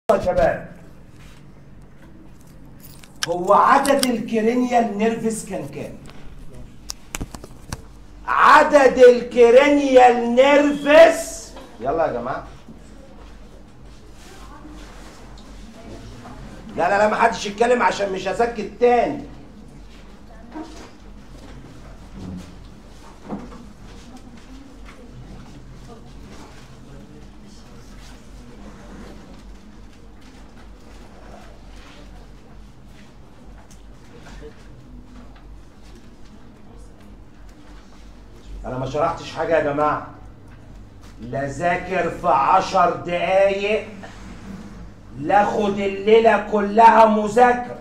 يا شباب هو عدد الكرينيال نيرفس كان كام؟ عدد الكرينيال نيرفس يلا يا جماعه لا لا لا ما حدش يتكلم عشان مش هسكت تاني انا ما شرحتش حاجه يا جماعه لا ذاكر في عشر دقايق لا خد الليله كلها مذاكره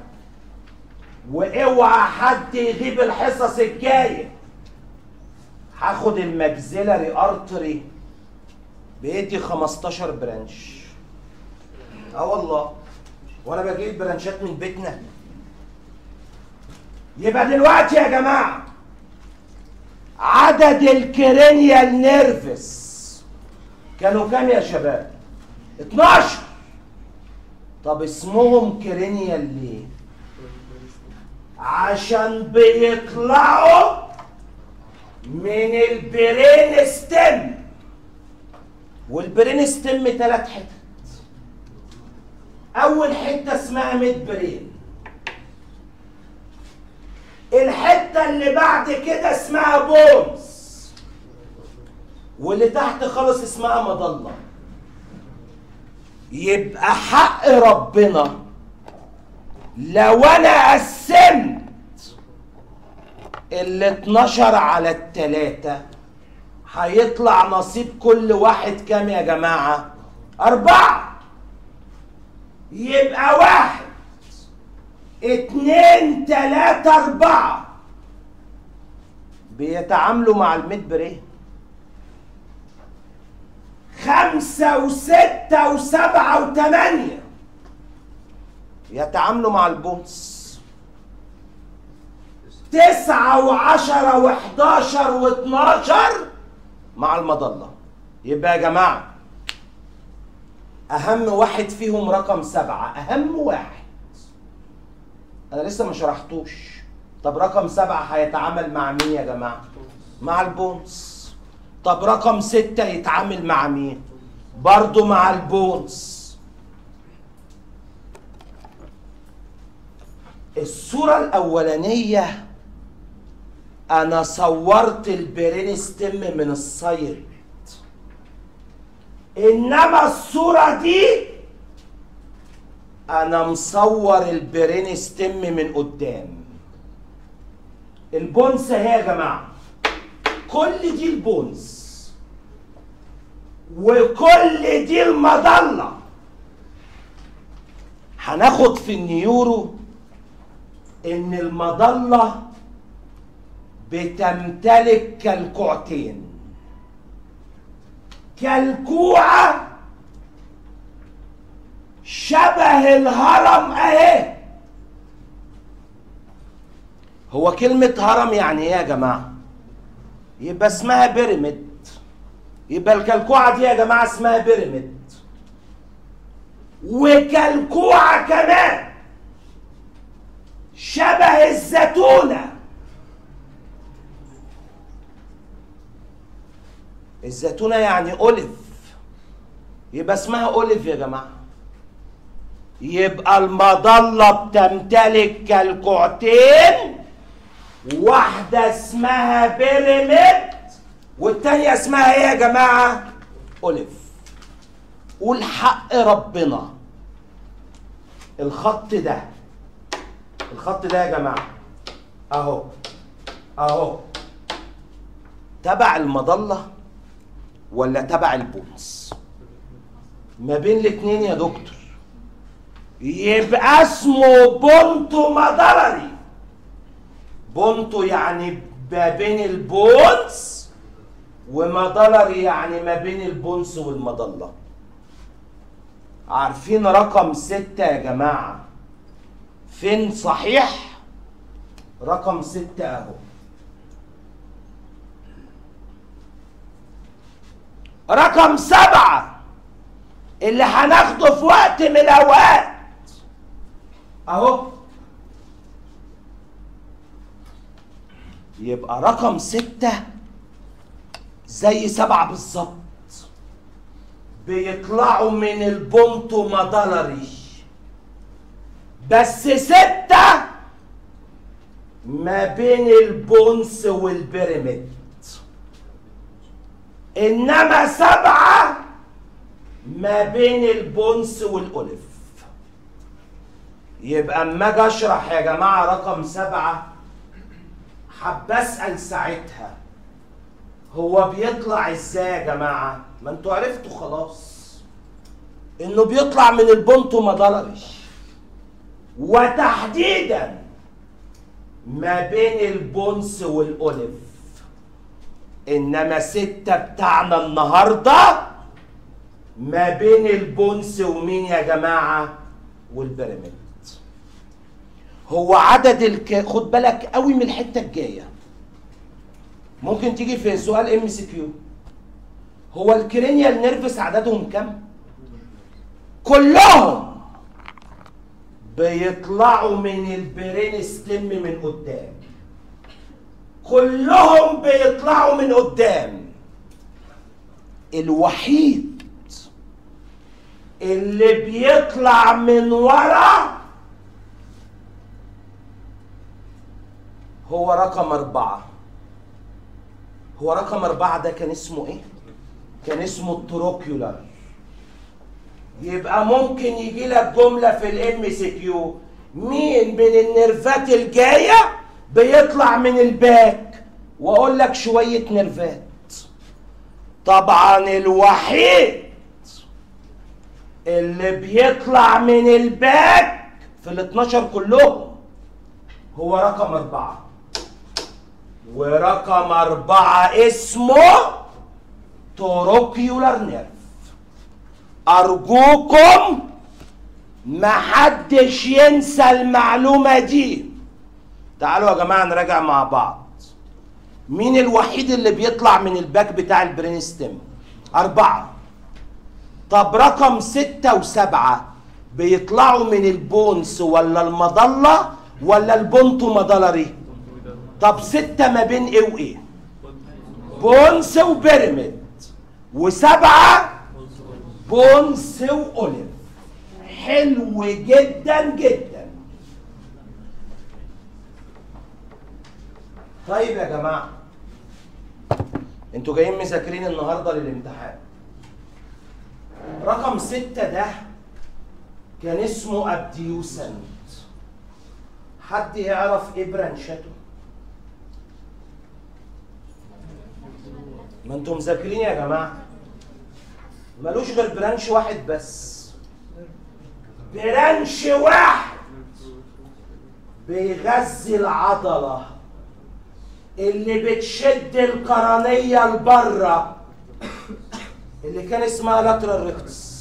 واوعى حد يغيب الحصص الجايه هاخد الماكسيلاري ارتري بيدي 15 برانش اه والله وانا بجيب برانشات من بيتنا يبقى دلوقتي يا جماعه عدد الكرينيال نيرفس كانوا كام يا شباب 12 طب اسمهم كرينيال ليه عشان بيطلعوا من البرين ستيم والبرين ستيم ثلاث حتت اول حته اسمها ميد برين الحته اللي بعد كده اسمها بونز واللي تحت خالص اسمها مظله يبقى حق ربنا لو انا قسمت ال 12 على التلاتة هيطلع نصيب كل واحد كام يا جماعة؟ أربعة يبقى واحد اتنين تلاتة أربعة بيتعاملوا مع الميد برين خمسة وستة وسبعة وثمانية يتعاملوا مع البونس تسعة وعشرة وحداشر واتناشر مع المظلة يبقى يا جماعة أهم واحد فيهم رقم سبعة أهم واحد أنا لسه ما شرحتوش طب رقم سبعة هيتعامل مع مين يا جماعة؟ مع البونس طب رقم ستة يتعامل مع مين؟ برضو مع البونس الصورة الأولانية أنا صورت البرين ستيم من السايد إنما الصورة دي أنا مصور البرين ستيم من قدام البونس اهي يا جماعة كل دي البونس وكل دي المظلة هناخد في النيورو ان المظلة بتمتلك كالكوعتين كالكوعة شبه الهرم اهي هو كلمة هرم يعني ايه يا جماعة؟ يبقى اسمها بيراميد يبقى الكلكوعة دي يا جماعة اسمها بيراميد وكلكوعة كمان شبه الزتونة الزتونة يعني أوليف يبقى اسمها أوليف يا جماعة يبقى المظلة بتمتلك كالكوعتين واحدة اسمها بيراميد والتانية اسمها ايه يا جماعة؟ أوليف قول حق ربنا الخط ده الخط ده يا جماعة اهو اهو تبع المظلة ولا تبع البونس؟ ما بين الاتنين يا دكتور يبقى اسمه بونتو مدرري بونتو يعني ما بين البونس ومدلري يعني ما بين البونس والمظلة عارفين رقم ستة يا جماعة فين صحيح رقم ستة اهو رقم سبعة اللي هناخده في وقت من الاوقات اهو يبقى رقم ستة زي سبعة بالظبط بيطلعوا من البونتو مدلري بس ستة ما بين البونس والبيراميد انما سبعة ما بين البونس والاوليف يبقى اما اجي اشرح يا جماعة رقم سبعة حب اسأل ساعتها هو بيطلع ازاي يا جماعة ما انتوا عرفتوا خلاص انه بيطلع من البونتو مدلري وتحديدا ما بين البونس والاوليف انما ستة بتاعنا النهاردة ما بين البونس ومين يا جماعة والبيراميد هو عدد الك... خد بالك قوي من الحتة الجاية ممكن تيجي في سؤال ام سي كيو هو الكرينيال نيرفس عددهم كم كلهم بيطلعوا من البرين ستيم من قدام كلهم بيطلعوا من قدام الوحيد اللي بيطلع من ورا هو رقم أربعة هو رقم أربعة ده كان اسمه إيه؟ كان اسمه التروكيولار يبقى ممكن يجي لك جملة في الام سي كيو مين من النرفات الجاية بيطلع من الباك واقول لك شوية نرفات طبعا الوحيد اللي بيطلع من الباك في ال 12 كلهم هو رقم أربعة ورقم أربعة اسمه توروكيولار نيرف أرجوكم محدش ينسى المعلومة دي تعالوا يا جماعة نراجع مع بعض مين الوحيد اللي بيطلع من الباك بتاع البرين ستيم أربعة طب رقم ستة وسبعة بيطلعوا من البونس ولا المظلة ولا البونتو مدلري طب ستة ما بين ايه وايه بونس وبيراميد وسبعة بونس واوليف حلو جدا جدا طيب يا جماعة انتوا جايين مذاكرين النهاردة للامتحان رقم ستة ده كان اسمه ابديوسنت حد يعرف ايه برانشاته ما انتم مذاكرين يا جماعه ملوش غير برانش واحد بس برانش واحد بيغذي العضله اللي بتشد القرنيه لبره اللي كان اسمها لاترال ريكتس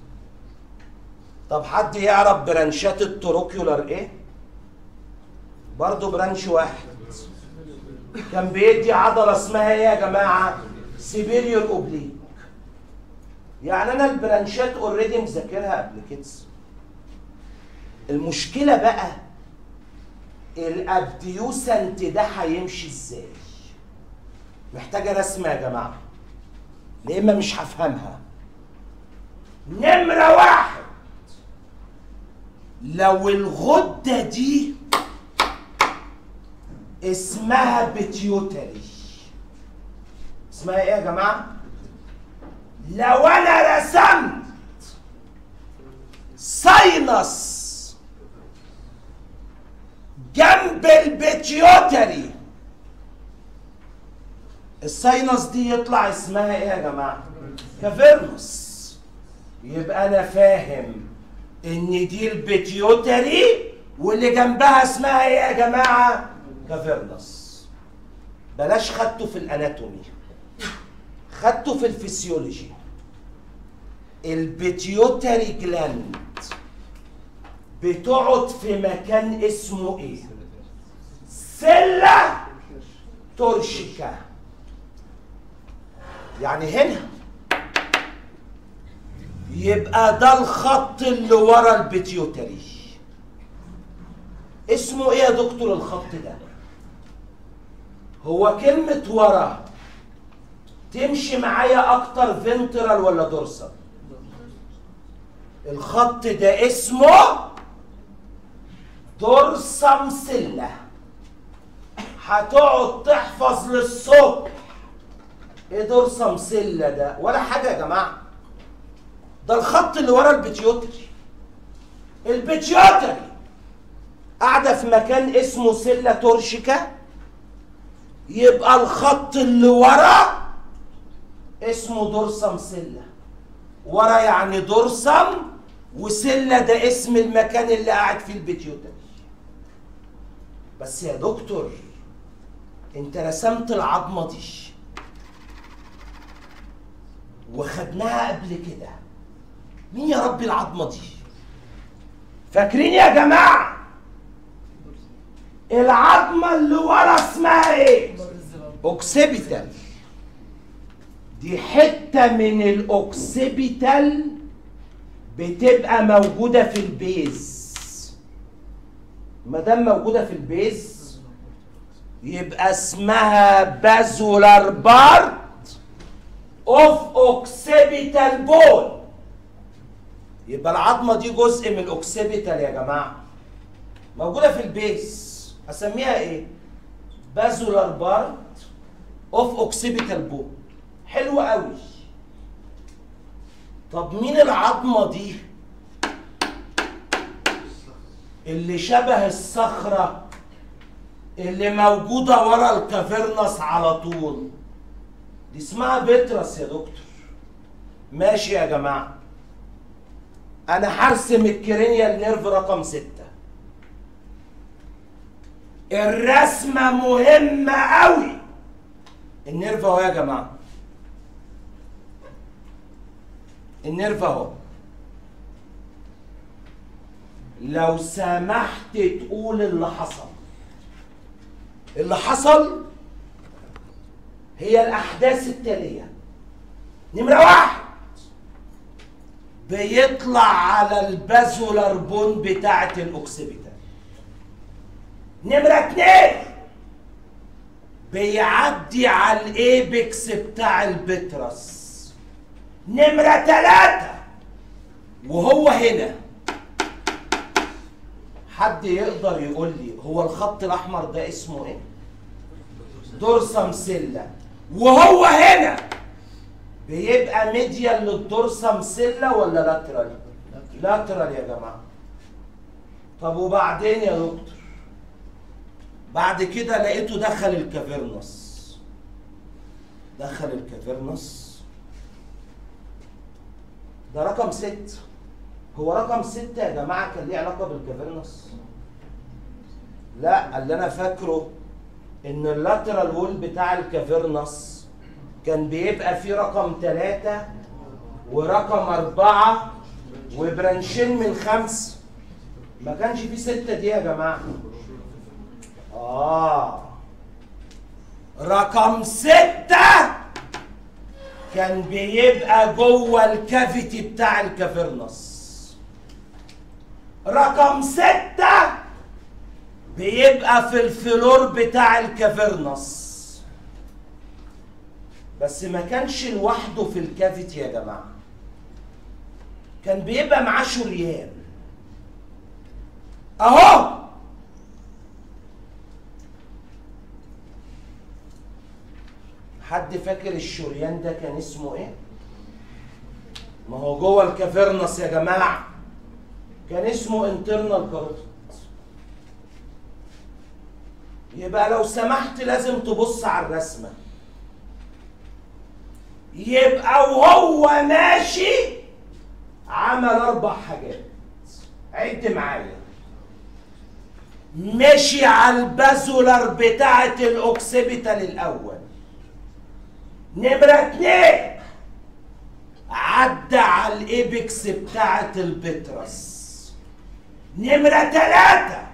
طب حد يعرف برانشات التروكيولار ايه برضه برانش واحد كان بيدي عضله اسمها ايه يا جماعه سيبيريور اوبليك يعني انا البرانشات اوريدي مذاكرها قبل كده المشكله بقى الابديوسنت ده هيمشي ازاي محتاجه رسمه يا جماعه يا اما مش هفهمها نمره واحد لو الغده دي اسمها بيتيوتري اسمها ايه يا جماعه لو انا رسمت ساينس جنب البيتيوتري الساينس دي يطلع اسمها ايه يا جماعه كافيرنوس يبقى انا فاهم ان دي البيتيوتري واللي جنبها اسمها ايه يا جماعه كافيرنس بلاش خدته في الاناتومي خدته في الفسيولوجي البيتيوتري جلاند بتقعد في مكان اسمه ايه سلة تورشيكا يعني هنا يبقى ده الخط اللي ورا البيتيوتري اسمه ايه يا دكتور الخط ده هو كلمة ورا تمشي معايا اكتر فنترال ولا دورسال الخط ده اسمه دورسم سلة هتقعد تحفظ للصبح ايه دورسم سلة ده ولا حاجة يا جماعة ده الخط اللي ورا البيتيوتري البيتيوتري قاعدة في مكان اسمه سلة تورشيكا يبقى الخط اللي ورا اسمه دورسم سلة ورا يعني دورسم وسلة ده اسم المكان اللي قاعد فيه البيتيوتري بس يا دكتور انت رسمت العظمة دي وخدناها قبل كده مين يا ربي العظمة دي فاكرين يا جماعة العظمة اللي ورا اسمها ايه اوكسيبيتال دي حتة من الاوكسيبيتال بتبقى موجودة في البيز ما دام موجودة في البيز يبقى اسمها بازولار بارت اوف اوكسيبيتال بون يبقى العظمة دي جزء من الاوكسيبيتال يا جماعة موجودة في البيز اسميها ايه بازولار بارت اوف اوكسيبيتال بون حلو قوي طب مين العظمة دي اللي شبه الصخرة اللي موجودة ورا الكافرنس على طول دي اسمها بترس يا دكتور ماشي يا جماعة أنا هرسم الكرينيال نيرف رقم ستة الرسمة مهمة قوي النيرف اهو يا جماعة النيرف اهو لو سمحت تقول اللي حصل اللي حصل هي الأحداث التالية نمرة واحد بيطلع على البازولار بون بتاعة الأوكسيبيتال نمرة اتنين بيعدي على الايبكس بتاع البترس نمرة تلاتة وهو هنا حد يقدر يقول لي هو الخط الأحمر ده اسمه ايه؟ دورسم سلة وهو هنا بيبقى ميديال للدورسم سلة ولا لاترال؟ لاترال يا جماعة طب وبعدين يا دكتور بعد كده لقيته دخل الكافيرنس دخل الكافيرنس ده رقم ست هو رقم ستة يا جماعة كان ليه علاقة بالكافيرنس لا اللي أنا فاكره إن اللاترال وول بتاع الكافيرنس كان بيبقى فيه رقم ثلاثة ورقم أربعة وبرانشين من خمسة ما كانش فيه ستة دي يا جماعة آه رقم ستة كان بيبقى جوه الكافيتي بتاع الكافيرنس رقم ستة بيبقى في الفلور بتاع الكافيرنس بس ما كانش لوحده في الكافيتي يا جماعة كان بيبقى معاه شريان اهو حد فاكر الشريان ده كان اسمه ايه؟ ما هو جوه الكافيرنس يا جماعه كان اسمه انترنال كاروتيد يبقى لو سمحت لازم تبص على الرسمه يبقى وهو ماشي عمل اربع حاجات عد معايا مشي على البازولر بتاعه الاوكسيبيتال الاول نمرة اتنين عدى على الايبكس بتاعة البترس نمرة تلاتة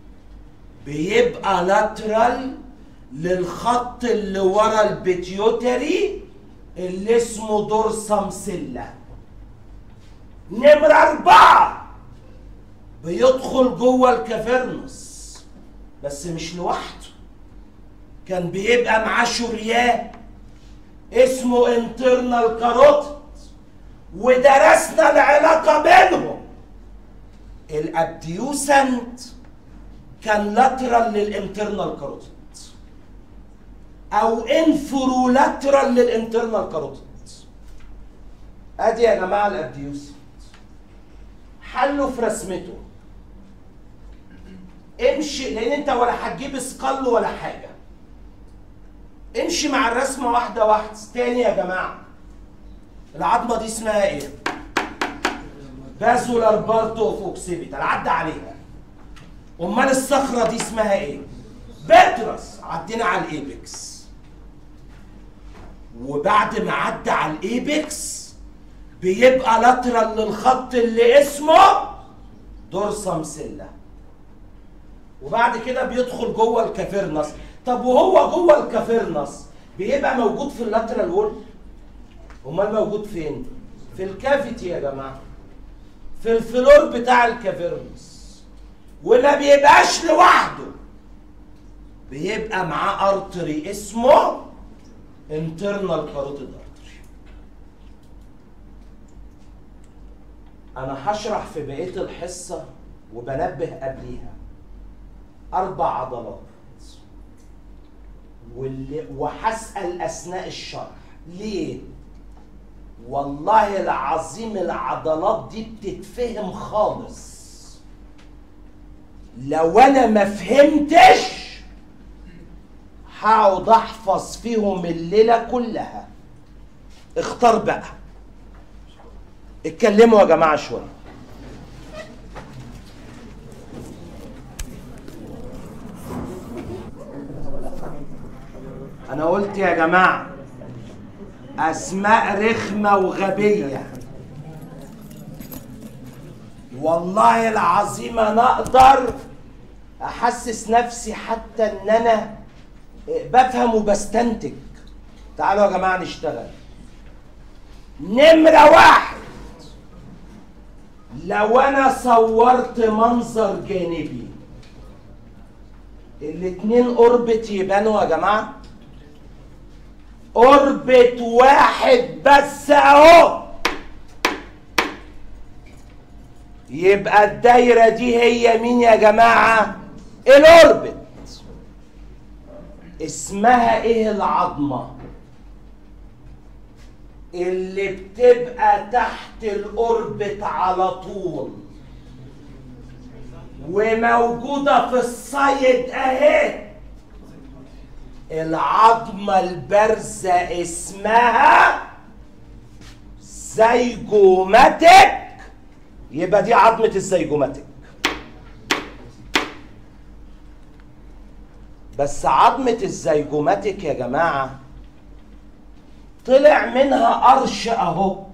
بيبقى لاترال للخط اللي ورا البيتيوتري اللي اسمه دورسم سلة نمرة أربعة بيدخل جوه الكافرنس بس مش لوحده كان بيبقى معاه شريان اسمه انترنال كاروتيد ودرسنا العلاقة بينهم الابديوسنت كان لاترال للانترنال كاروتيد او انفرولاترال للانترنال كاروتيد ادي يا جماعه الابديوسنت حله في رسمته امشي لان انت ولا هتجيب سقل ولا حاجه امشي مع الرسمه واحده واحده تاني يا جماعه العظمه دي اسمها ايه بازولار بارتو اوف اوكسيبيتال عدى عليها امال الصخره دي اسمها ايه بترس عدينا على الايبكس وبعد ما عدى على الايبكس بيبقى لاترال للخط اللي اسمه دورسام سيلا وبعد كده بيدخل جوه الكافيرنس طب وهو جوه الكافيرنس بيبقى موجود في اللاترال وول امال موجود فين في الكافيتي يا جماعه في الفلور بتاع الكافيرنس وما بيبقاش لوحده بيبقى معاه ارتري اسمه انترنال كاروتيد ارتري انا هشرح في بقيه الحصه وبنبه قبليها اربع عضلات واللي وهسال اثناء الشرح ليه والله العظيم العضلات دي بتتفهم خالص لو انا ما فهمتش هقعد احفظ فيهم الليله كلها اختار بقى اتكلموا يا جماعه شويه انا قلت يا جماعه اسماء رخمه وغبيه والله العظيم انا اقدر احسس نفسي حتى ان انا بفهم وبستنتج تعالوا يا جماعه نشتغل نمره واحد لو انا صورت منظر جانبي الاتنين اوربت يبانوا يا جماعه اوربت واحد بس اهو يبقى الدايرة دي هي مين يا جماعة؟ الأوربت اسمها ايه العظمة؟ اللي بتبقى تحت الأوربت على طول وموجودة في الصيد اهي العظمة البارزة اسمها زيجوماتيك يبقى دي عظمة الزيجوماتيك بس عظمة الزيجوماتيك يا جماعة طلع منها قرش اهو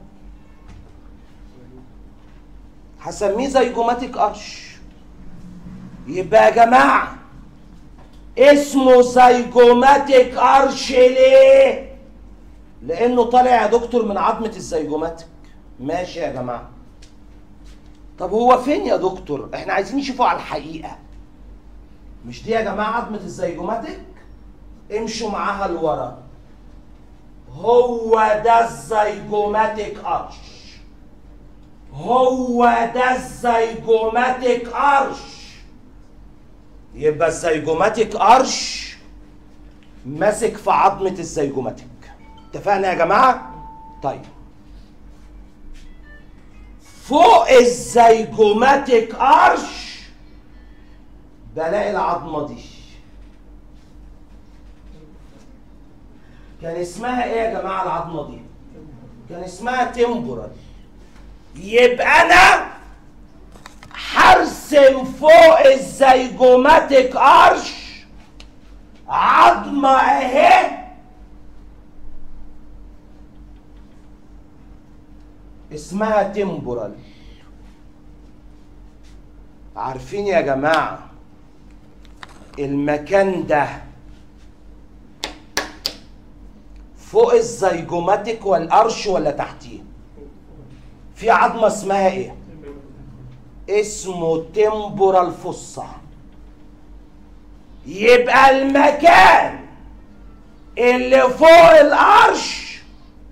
هسميه زيجوماتيك قرش يبقى يا جماعة اسمه زيجوماتيك قرش ليه؟ لأنه طالع يا دكتور من عظمة الزيجوماتيك ماشي يا جماعة طب هو فين يا دكتور؟ احنا عايزين نشوفه على الحقيقة. مش دي يا جماعة عظمة الزيجوماتيك؟ امشوا معاها لورا. هو ده الزيجوماتيك قرش. هو ده الزيجوماتيك قرش. يبقى الزيجوماتيك قرش ماسك في عظمة الزيجوماتيك. اتفقنا يا جماعة؟ طيب. فوق الزيجوماتيك ارش بلاقي العظمه دي كان اسمها ايه يا جماعه العظمه دي كان اسمها تمبورال يبقى انا هرسم فوق الزيجوماتيك ارش عظمه اهي اسمها تمبورال عارفين يا جماعة المكان ده فوق الزيجوماتيك والقرش ولا تحتيه في عظمه اسمها ايه اسمه تمبورال فصة يبقى المكان اللي فوق القرش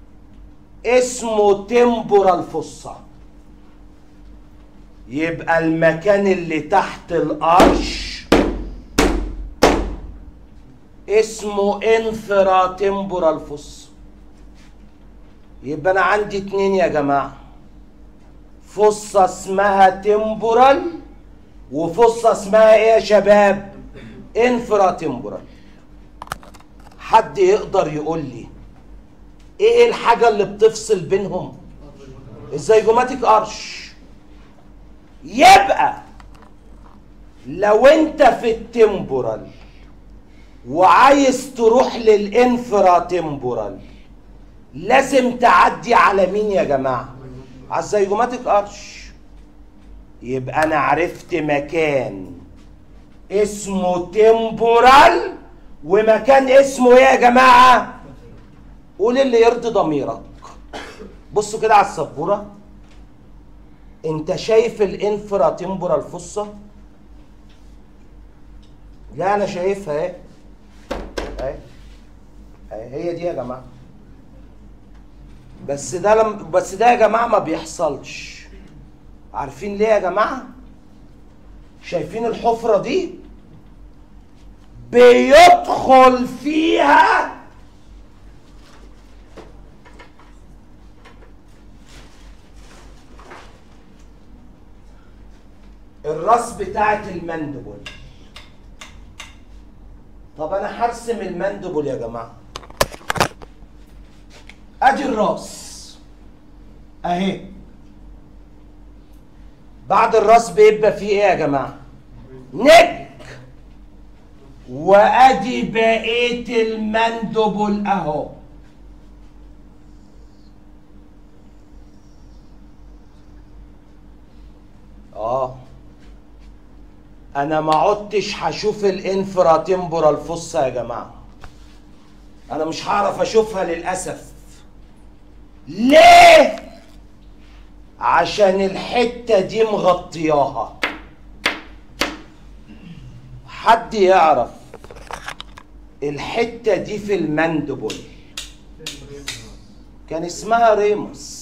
اسمه تمبورال فصة يبقى المكان اللي تحت القرش اسمه انفرا تمبورال فصة يبقى انا عندي اتنين يا جماعه فصة اسمها تمبورال وفصة اسمها ايه يا شباب انفرا تمبورال حد يقدر يقول لي ايه الحاجة اللي بتفصل بينهم الزيجوماتيك ارش يبقى لو انت في التمبورال وعايز تروح للانفرا تمبورال لازم تعدي على مين يا جماعه على الزيجوماتيك ارش يبقى انا عرفت مكان اسمه تمبورال ومكان اسمه ايه يا جماعه قول اللي يرضي ضميرك بصوا كده على السبوره انت شايف الانفرا تمبورال فصه لا انا شايفها اهي اهي اهي هي دي يا جماعه بس ده لم بس ده يا جماعه ما بيحصلش عارفين ليه يا جماعه شايفين الحفره دي بيدخل فيها الراس بتاعت المندبل طب انا هرسم المندبل يا جماعه ادي الراس اهي بعد الراس بيبقى فيه ايه يا جماعه نك وادي بقيه المندبل اهو اه انا ما عدتش هشوف الانفرا تمبورال فصة يا جماعه انا مش هعرف اشوفها للاسف ليه عشان الحته دي مغطياها حد يعرف الحته دي في المندبل كان اسمها ريموس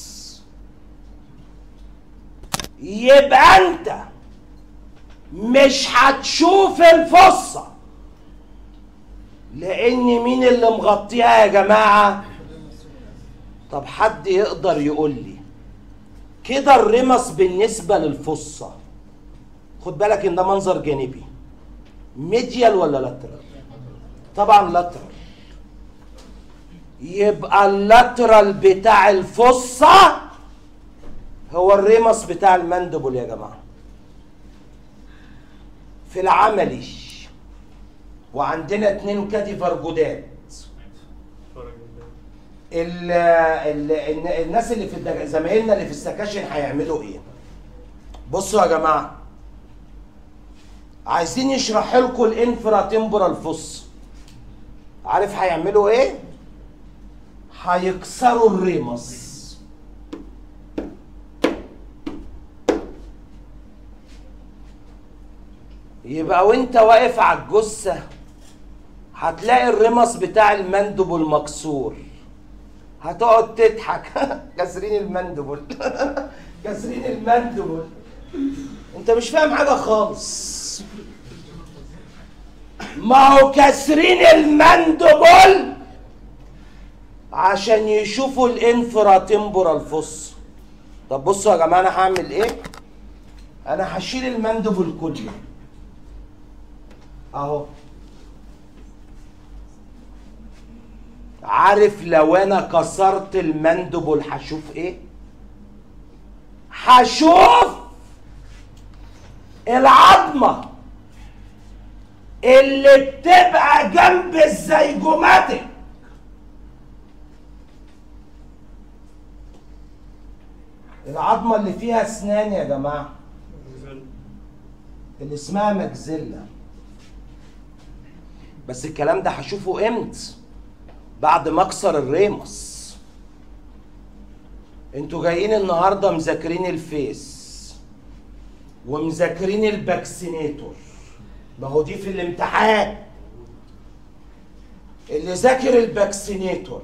يبقى انت مش هتشوف الفصه لان مين اللي مغطيها يا جماعه طب حد يقدر يقول لي كده الرمص بالنسبه للفصه خد بالك ان ده منظر جانبي ميديال ولا لاترال طبعا لاترال يبقى اللاترال بتاع الفصه هو الرمص بتاع المندبل يا جماعه في العملي وعندنا اتنين كاديفر جداد ال ال الناس اللي في الدج... زمايلنا اللي في السكاشن هيعملوا ايه بصوا يا جماعه عايزين يشرح لكم الانفرا تمبورال فوس عارف هيعملوا ايه هيكسروا الريمس يبقى وانت واقف على الجثه هتلاقي الرمص بتاع المندبل مكسور هتقعد تضحك كاسرين المندبل كاسرين المندبل انت مش فاهم حاجه خالص ما هو كاسرين المندبل عشان يشوفوا الانفرا تمبورال فوس طب بصوا يا جماعه انا هعمل ايه انا هشيل المندبل كله اهو عارف لو انا كسرت المندبل هشوف ايه هشوف العظمه اللي بتبقى جنب الزيجوماتيك العظمه اللي فيها اسنان يا جماعه اللي اسمها مجزله بس الكلام ده هشوفه امتى بعد ما اكسر الريموس انتوا جايين النهارده مذاكرين الفيس ومذاكرين الباكسينيتور ما هو دي في الامتحان اللي ذاكر الباكسينيتور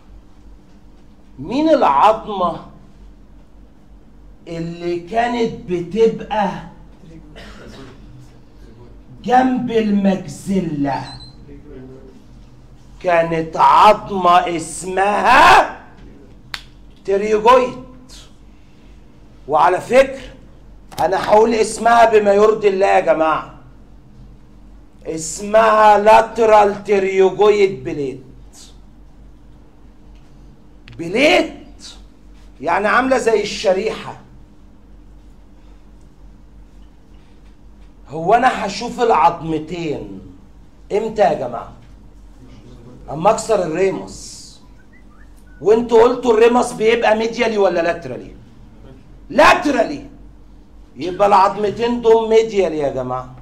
مين العظمه اللي كانت بتبقى جنب المجزله كانت عظمه اسمها تريوجويد وعلى فكرة أنا هقول اسمها بما يرضي الله يا جماعة اسمها لاترال تريوجويد بليت بليت يعني عاملة زي الشريحة هو أنا هشوف العظمتين إمتى يا جماعة؟ أما أكسر الريموس وانتوا قلتوا الريمس بيبقى ميديالي ولا لاترالي لاترالي يبقى العظمتين دول ميديالي يا جماعه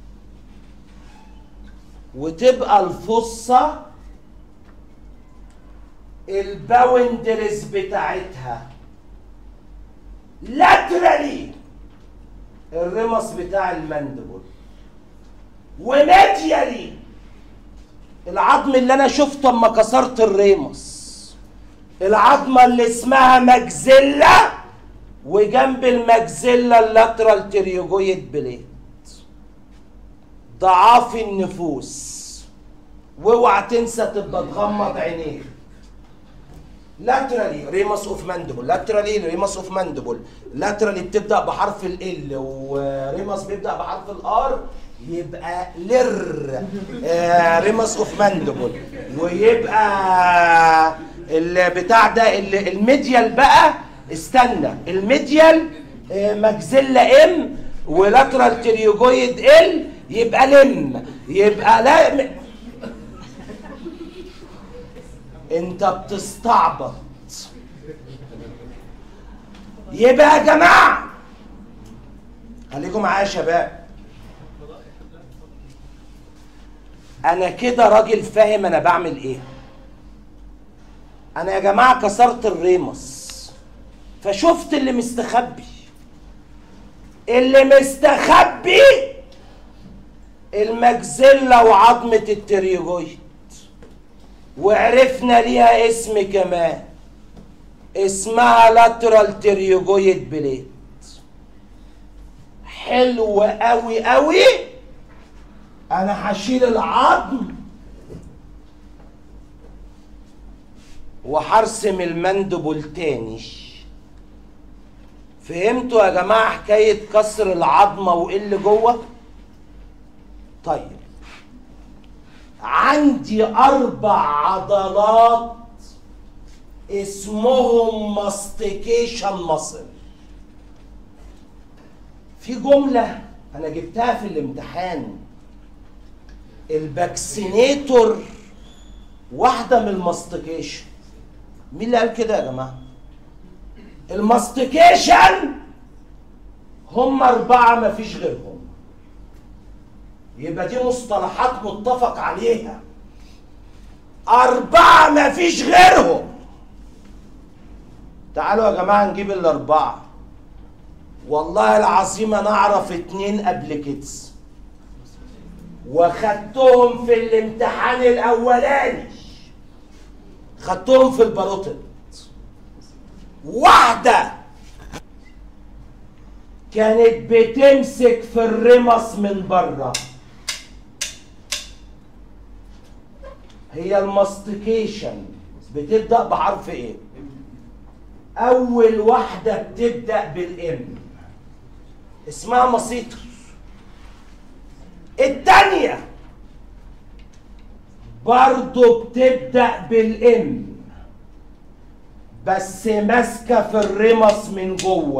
وتبقى الفصة الباوندرز بتاعتها لاترالي الرمص بتاع المندبل وميديالي العظم اللي انا شفته اما كسرت الريموس العظمه اللي اسمها مجزله وجنب المجزله اللاترال تريوجويد بليت ضعاف النفوس واوعى تنسى تبقى تغمض عينيك لاترالي ريموس اوف ماندبل لاترالي ريموس اوف ماندبل لاترالي بتبدا بحرف ال وريموس بيبدا بحرف الار يبقى لر آه ريموس اوف ماندبل ويبقى البتاع ده ال- الميديال بقى استنى الميديال آه، مجزلة ام ولاترال تريوجويد ال يبقى لم يبقى لا م- انت بتستعبط يبقى يا جماعه خليكم معايا يا شباب انا كده راجل فاهم انا بعمل ايه انا يا جماعه كسرت الريموس فشفت اللي مستخبي اللي مستخبي المجزله وعظمه التريوجويد وعرفنا ليها اسم كمان اسمها لاترال تريوجويد بليت حلو قوي قوي انا هشيل العظم وهرسم المندبل تاني فهمتوا يا جماعه حكايه كسر العظمه وايه اللي جوه طيب عندي اربع عضلات اسمهم ماستيكيشن مصل في جمله انا جبتها في الامتحان الباكسينيتور واحده من الماستيكيشن مين اللي قال كده يا جماعه الماستيكيشن هم اربعه مفيش غيرهم يبقى دي مصطلحات متفق عليها أربعة مفيش غيرهم تعالوا يا جماعة نجيب الأربعة والله العظيم أنا أعرف اتنين قبل كده وخدتهم في الامتحان الأولاني خدتهم في الباروتد واحدة كانت بتمسك في الرمص من بره هي الماستيكيشن بتبدا بحرف ايه اول واحده بتبدا بالام اسمها مسيطر التانية برضو بتبدأ بالام بس ماسكة في الرمص من جوه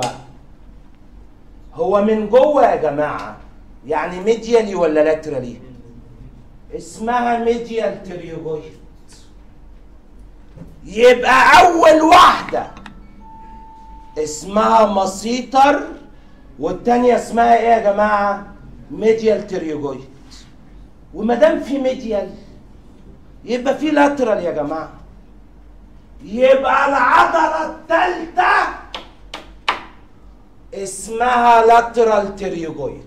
هو من جوه يا جماعة يعني ميديالي ولا لاترالي اسمها ميديال تريوجويد يبقى اول واحده اسمها مسيطر والتانية اسمها ايه يا جماعه ميديال تريوجويد وما دام في ميديال يبقى في لاترال يا جماعه يبقى العضلة الثالثة اسمها لاترال تريوجويد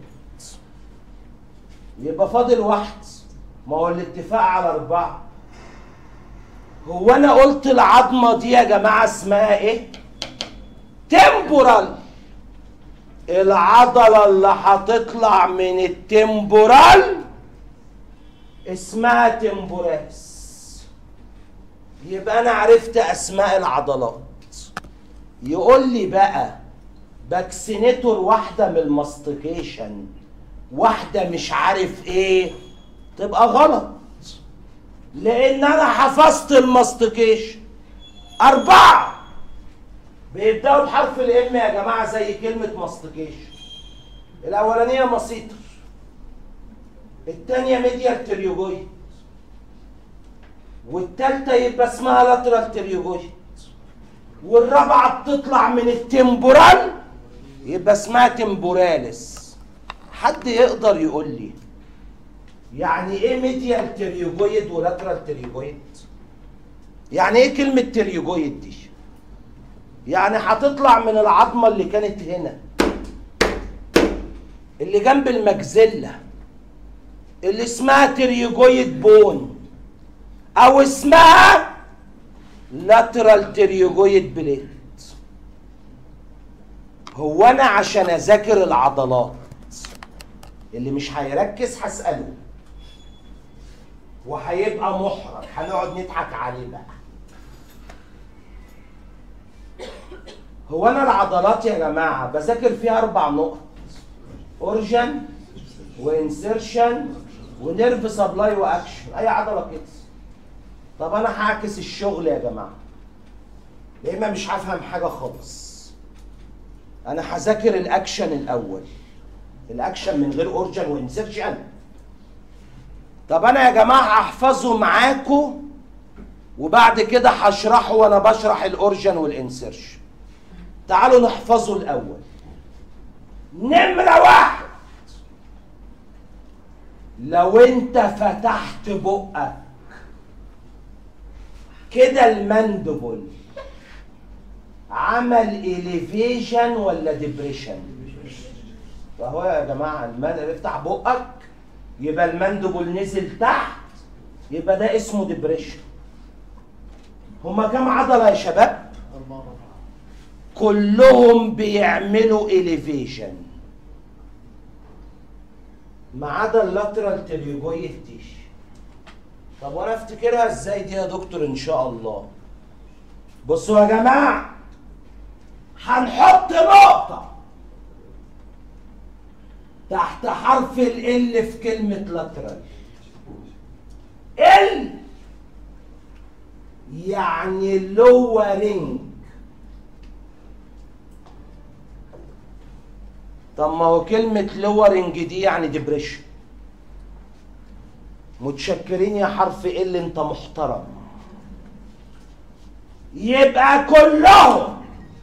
يبقى فاضل واحد ما هو الاتفاق على أربعة هو أنا قلت العظمة دي يا جماعة اسمها إيه؟ تمبورال العضلة اللي هتطلع من التمبورال اسمها تمبوراس يبقى انا عرفت اسماء العضلات يقول لي بقى باكسينيتور واحده من الماستيكيشن واحده مش عارف ايه تبقى غلط لان انا حفظت الماستيكيشن اربعه بيبداوا بحرف الام يا جماعه زي كلمه ماستيكيشن الاولانيه مسيطر الثانيه ميديال تريوجويد والتالتة يبقى اسمها لاترال تريوجويد والرابعة بتطلع من التمبورال يبقى اسمها تمبوراليس حد يقدر يقول لي يعني ايه ميديال تريوجويد ولاترال تريوجويد يعني ايه كلمة تريوجويد دي يعني هتطلع من العظمة اللي كانت هنا اللي جنب المجزلة اللي اسمها تريوجويد بون او اسمها لاترال تريوجويد بليت هو انا عشان اذاكر العضلات اللي مش هيركز هساله وهيبقى محرج هنقعد نضحك عليه بقى هو انا العضلات يا جماعه بذاكر فيها اربع نقط اورجن وانسرشن ونيرف سبلاي واكشن اي عضله كده طب انا هعكس الشغل يا جماعه يا اما مش هفهم حاجه خالص انا هذاكر الاكشن الاول الاكشن من غير اورجن وانسرشن طب انا يا جماعه هحفظه معاكم وبعد كده هشرحه وانا بشرح الاورجن والانسرشن تعالوا نحفظه الاول نمره واحد لو انت فتحت بقك كده المندبل عمل اليفيشن ولا ديبريشن فهو يا جماعه المندبل افتح بقك يبقى المندبل نزل تحت يبقى ده اسمه ديبريشن هما كام عضله يا شباب كلهم بيعملوا اليفيشن ما عدا اللاترال تريوجويد دي طب وانا افتكرها ازاي دي يا دكتور ان شاء الله بصوا يا جماعه هنحط نقطه تحت حرف ال في كلمه لاترال ال يعني لورينج طب ما هو كلمة لورنج دي يعني ديبريشن متشكرين يا حرف ال انت محترم يبقى كلهم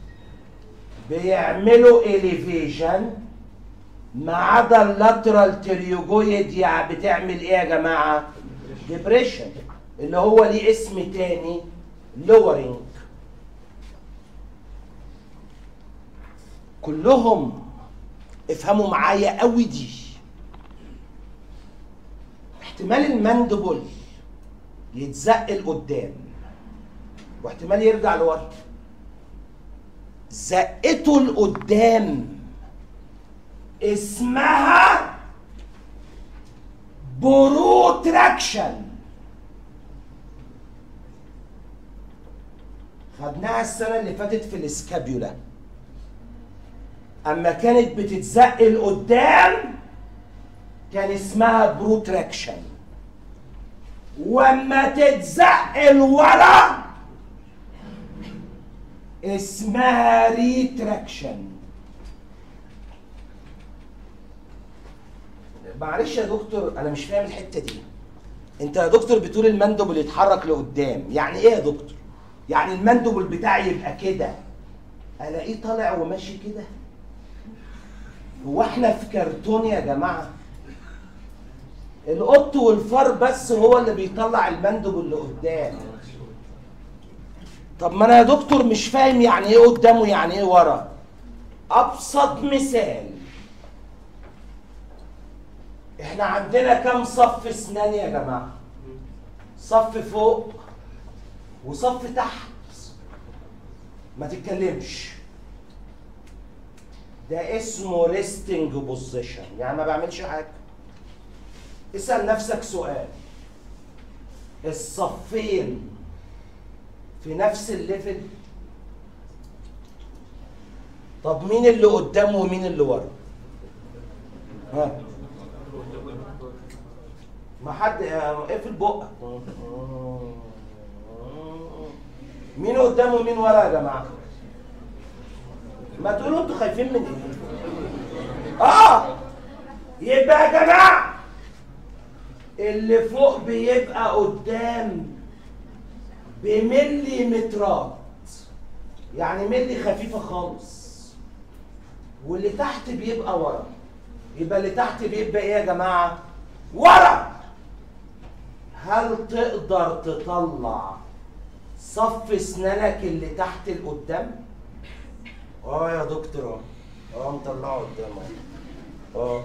بيعملوا اليفيشن ما عدا اللاترال تريوجويد يعني بتعمل ايه يا جماعه؟ ديبريشن اللي هو ليه اسم تاني لورنج كلهم افهموا معايا قوي دي احتمال المندبل يتزق لقدام واحتمال يرجع لورا زقته لقدام اسمها بروتراكشن خدناها السنه اللي فاتت في الاسكابيولا اما كانت بتتزق لقدام كان اسمها بروتراكشن واما تتزق لورا اسمها ريتراكشن معلش يا دكتور انا مش فاهم الحته دي انت يا دكتور بتقول المندبل يتحرك لقدام يعني ايه يا دكتور يعني المندبل بتاعي يبقى كده الاقيه طالع وماشي كده هو احنا في كرتون يا جماعه القط والفار بس هو اللي بيطلع المندب اللي قدام طب ما انا يا دكتور مش فاهم يعني ايه قدامه يعني ايه ورا ابسط مثال احنا عندنا كام صف اسنان يا جماعه صف فوق وصف تحت ما تتكلمش ده اسمه ريستنج بوزيشن يعني ما بعملش حاجه اسال نفسك سؤال الصفين في نفس الليفل طب مين اللي قدام ومين اللي ورا ها ما حد اقفل بقك مين قدام ومين ورا يا جماعه ما تقولوا انتوا خايفين من ايه اه يبقى يا جماعه اللي فوق بيبقى قدام بمليمترات يعني ملي خفيفه خالص واللي تحت بيبقى ورا يبقى اللي تحت بيبقى ايه يا جماعه ورا هل تقدر تطلع صف اسنانك اللي تحت القدام اه يا دكتور اه مطلعه قدام اه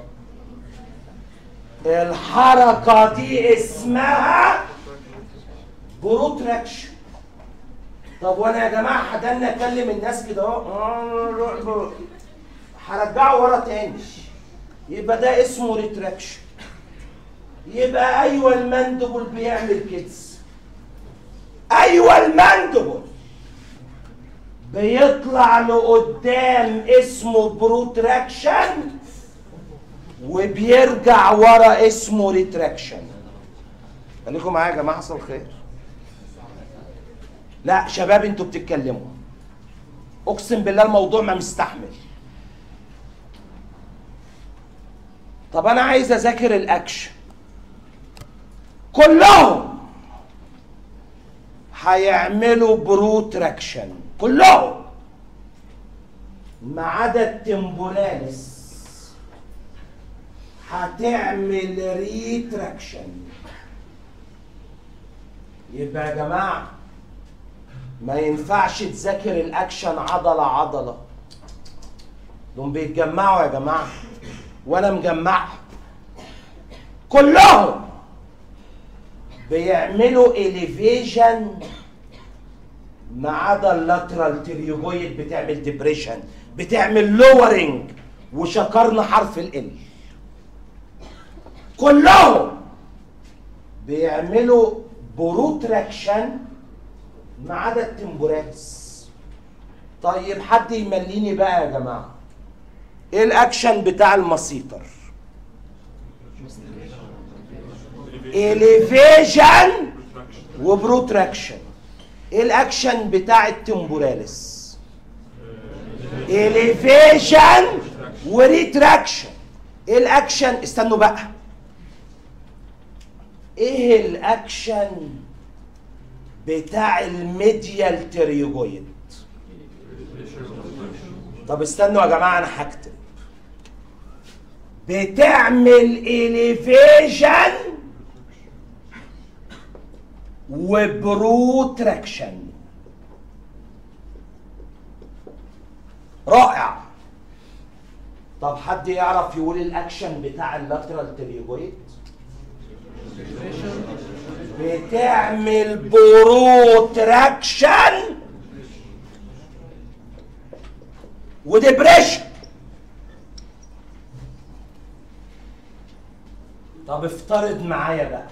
الحركه دي اسمها بروتراكشن طب وانا يا جماعه حداني اكلم الناس كده اهو هرجعه ورا تاني يبقى ده اسمه ريتراكشن يبقى ايوه المندبل بيعمل كده ايوه المندبل بيطلع لقدام اسمه بروتراكشن وبيرجع ورا اسمه ريتراكشن خليكم معايا يا جماعه حصل خير لا شباب انتوا بتتكلموا اقسم بالله الموضوع ما مستحمل طب انا عايز اذاكر الاكشن كلهم هيعملوا بروتراكشن كلهم ما عدا التمبوراليس هتعمل ريتراكشن يبقى يا جماعه ما ينفعش تذاكر الاكشن عضله عضله دول بيتجمعوا يا جماعه وانا مجمعهم كلهم بيعملوا اليفيجن ما عدا اللاترال تريوجويد بتعمل ديبريشن بتعمل لورنج وشكرنا حرف ال كلهم بيعملوا بروتراكشن ما عدا التمبوراليس طيب حد يمليني بقى يا جماعه ايه الاكشن بتاع المسيطر اليفيشن وبروتراكشن ايه الاكشن بتاع التمبوراليس اليفيشن وريتراكشن ايه الاكشن استنوا بقى ايه الاكشن بتاع الميديال تريوجويد طب استنوا يا جماعه انا هكتب بتعمل اليفيشن وبروتراكشن رائع طب حد يعرف يقول الاكشن بتاع اللاترال تريوجويد بتعمل بروتراكشن وديبريشن طب افترض معايا بقى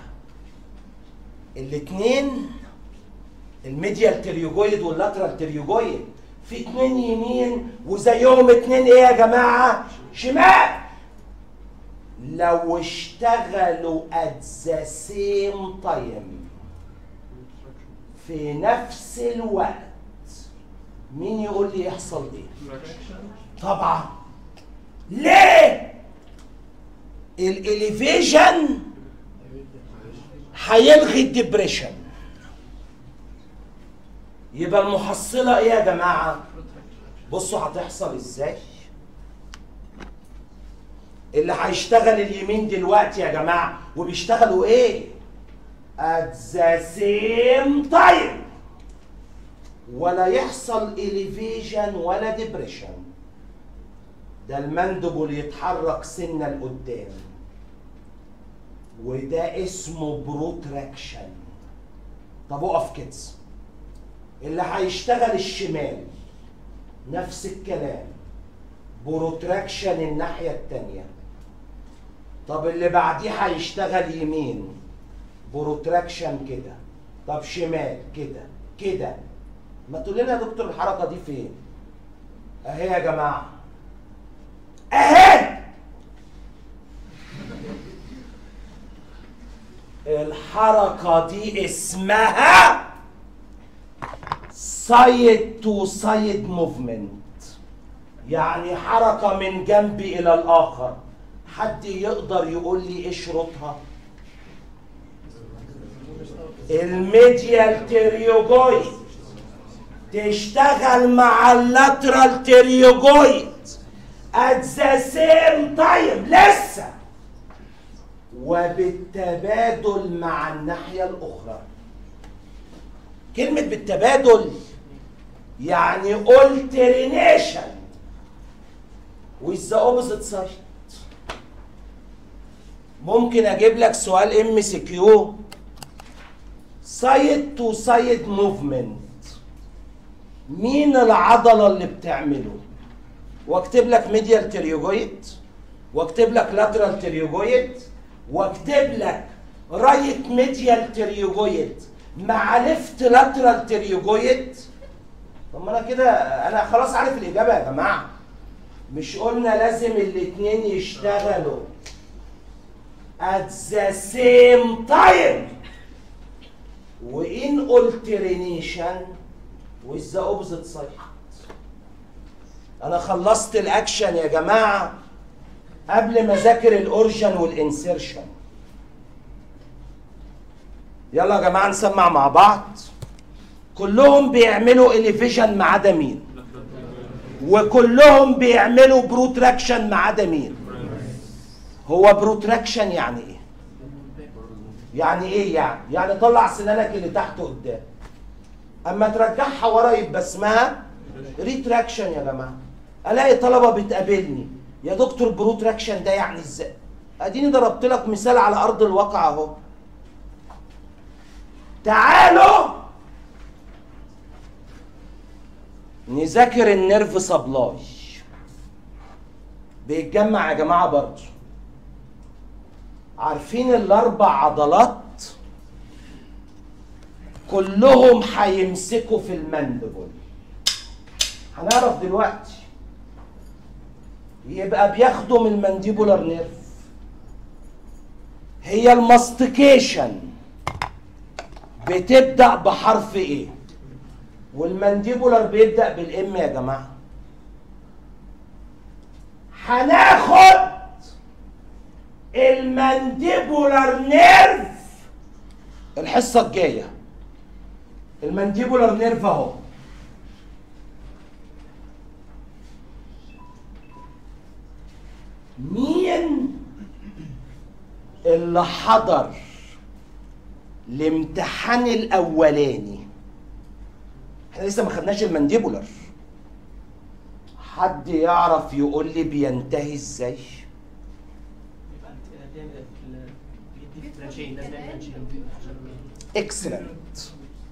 الاثنين الميديال تريوجويد واللاترال تريوجويد في اتنين يمين وزيهم اتنين ايه يا جماعه شمال لو اشتغلوا at the same time في نفس الوقت مين يقول لي يحصل ايه طبعا ليه الاليفيشن هيلغي الدبريشن يبقى المحصله ايه يا جماعه بصوا هتحصل ازاي اللي هيشتغل اليمين دلوقتي يا جماعه وبيشتغلوا ايه at the same time ولا يحصل اليفيجن ولا ديبريشن ده المندبل يتحرك سنه لقدام وده اسمه بروتراكشن طب اقف كده اللي هيشتغل الشمال نفس الكلام بروتراكشن الناحيه التانيه طب اللي بعديه هيشتغل يمين بروتراكشن كده طب شمال كده كده ما تقول لنا يا دكتور الحركه دي فين اهي يا جماعه اهي الحركه دي اسمها سايد تو سايد موفمنت يعني حركه من جنب الى الاخر حد يقدر يقول لي ايه شروطها الميديال تريوجويد تشتغل مع اللاترال تريوجويد at the same time لسه وبالتبادل مع الناحية الأخرى كلمة بالتبادل يعني alternation with the opposite side ممكن اجيب لك سؤال ام سي كيو سايد تو سايد موفمنت مين العضله اللي بتعمله واكتب لك ميديال تريوجويد واكتب لك لاترال تريوجويد واكتب لك رايت ميديال تريوجويد مع ليفت لاترال تريوجويد طب ما انا كده انا خلاص عارف الاجابه يا جماعه مش قلنا لازم الاتنين يشتغلوا at the same time وin alternation with the opposite side انا خلصت الاكشن يا جماعه قبل ما اذاكر الاورجن والانسيرشن يلا يا جماعه نسمع مع بعض كلهم بيعملوا اليفيجن ما عدا مين وكلهم بيعملوا بروتراكشن ما عدا مين هو بروتراكشن يعني ايه يعني ايه يعني يعني طلع سنانك اللي تحت قدام اما ترجعها ورا يبقى اسمها ريتراكشن يا جماعه الاقي طلبه بتقابلني يا دكتور بروتراكشن ده يعني ازاي اديني ضربت لك مثال على ارض الواقع اهو تعالوا نذاكر النيرف سبلاي بيتجمع يا جماعه برضه عارفين الاربع عضلات كلهم هيمسكوا في المندبل هنعرف دلوقتي يبقى بياخدوا من المانديبولار نيرف هي الماستيكيشن بتبدا بحرف ايه والمانديبولار بيبدا بالام يا جماعه هناخد المانديبولار نيرف الحصه الجايه المانديبولار نيرف اهو مين اللي حضر الامتحان الاولاني احنا لسه ما خدناش المانديبولار حد يعرف يقول لي بينتهي ازاي يبقى انت دايما ال- بيدي فرنشين لازم يعمل فرنشين اكسلنت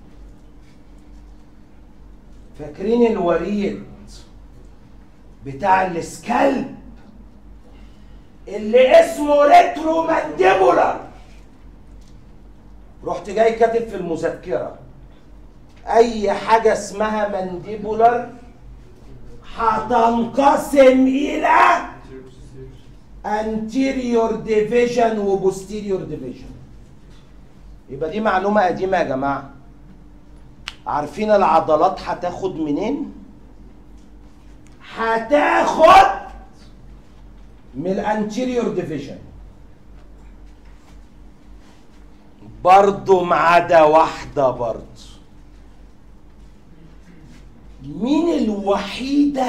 فاكرين الوريد بتاع السكالب اللي اسمه ريترو مانديبولار رحت جاي كاتب في المذكره اي حاجه اسمها مانديبولار هتنقسم الى anterior division و posterior division يبقى دي معلومة قديمة يا جماعة عارفين العضلات هتاخد منين؟ هتاخد من الانتيريور ديفيجن برضو ما عدا واحدة برضو مين الوحيدة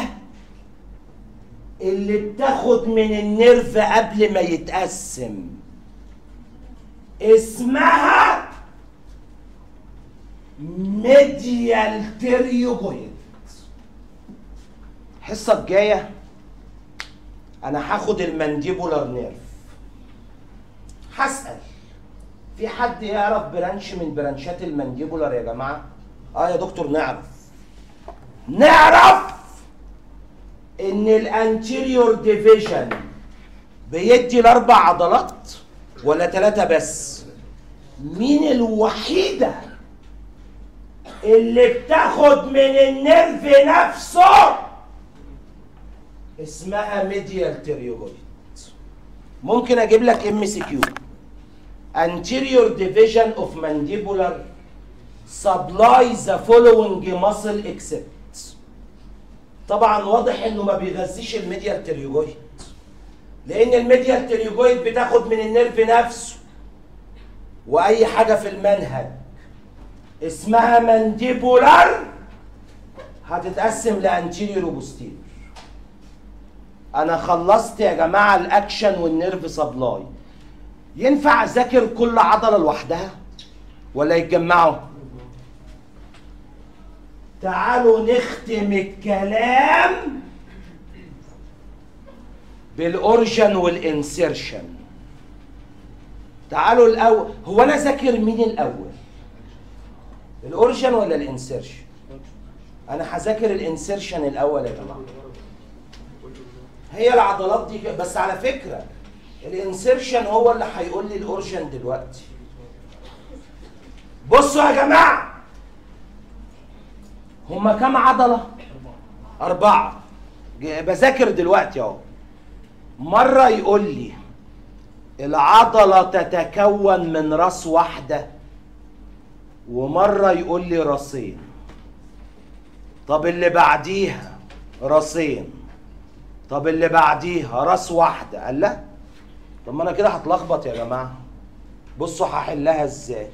اللي بتاخد من النيرف قبل ما يتقسم اسمها ميديال تريوجويد الحصه الجايه انا هاخد المانديبولار نيرف هسال في حد يعرف برانش من برانشات المانديبولار يا جماعه اه يا دكتور نعرف نعرف ان الانتيريور ديفيجن بيدي الاربع عضلات ولا ثلاثه بس مين الوحيده اللي بتاخد من النيرف نفسه اسمها ميديال تريوجويد ممكن اجيب لك ام سي كيو anterior division of mandibular supply the following muscle except طبعا واضح انه ما بيغذيش الميديال تريوجويد لان الميديال تريوجويد بتاخد من النيرف نفسه واي حاجه في المنهج اسمها مانديبولار هتتقسم لانتيريور وبوستيريور انا خلصت يا جماعه الاكشن والنيرف سبلاي ينفع اذاكر كل عضله لوحدها ولا يتجمعوا تعالوا نختم الكلام بالاورجن والانسيرشن تعالوا الاول هو انا ذاكر مين الاول الاورجن ولا الانسيرشن انا هذاكر الانسيرشن الاول يا جماعه هي العضلات دي ك- بس على فكره الانسيرشن هو اللي هيقول لي الاورجن دلوقتي بصوا يا جماعه هما كام عضله اربعه ج- بذاكر دلوقتي اهو مره يقول لي العضله تتكون من راس واحده ومره يقول لي راسين طب اللي بعديها راسين طب اللي بعديها راس واحده قال لا طب ما انا كده هتلخبط يا جماعه بصوا هحلها ازاي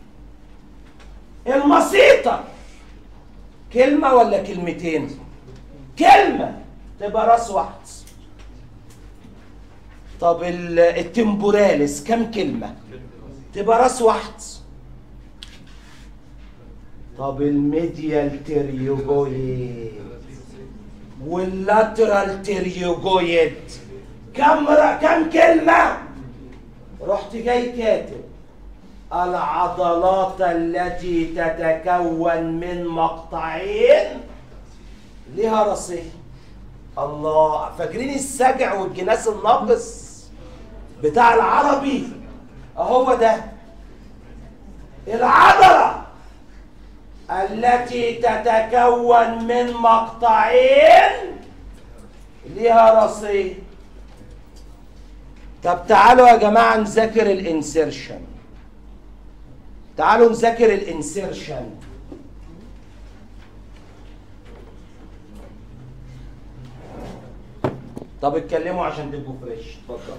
المسيطر كلمه ولا كلمتين كلمه تبقى راس واحد طب ال- التمبوراليس كم كلمه تبقى راس واحد طب الميديال تريوجويد واللاترال تريوجويد كم ر... كم كلمة؟ رحت جاي كاتب العضلات التي تتكون من مقطعين لها راسين الله فاكرين السجع والجناس الناقص بتاع العربي اهو ده العضله التي تتكون من مقطعين ليها راسين طب تعالوا يا جماعه نذاكر الانسيرشن تعالوا نذاكر الانسيرشن طب اتكلموا عشان تبقوا فريش اتفضل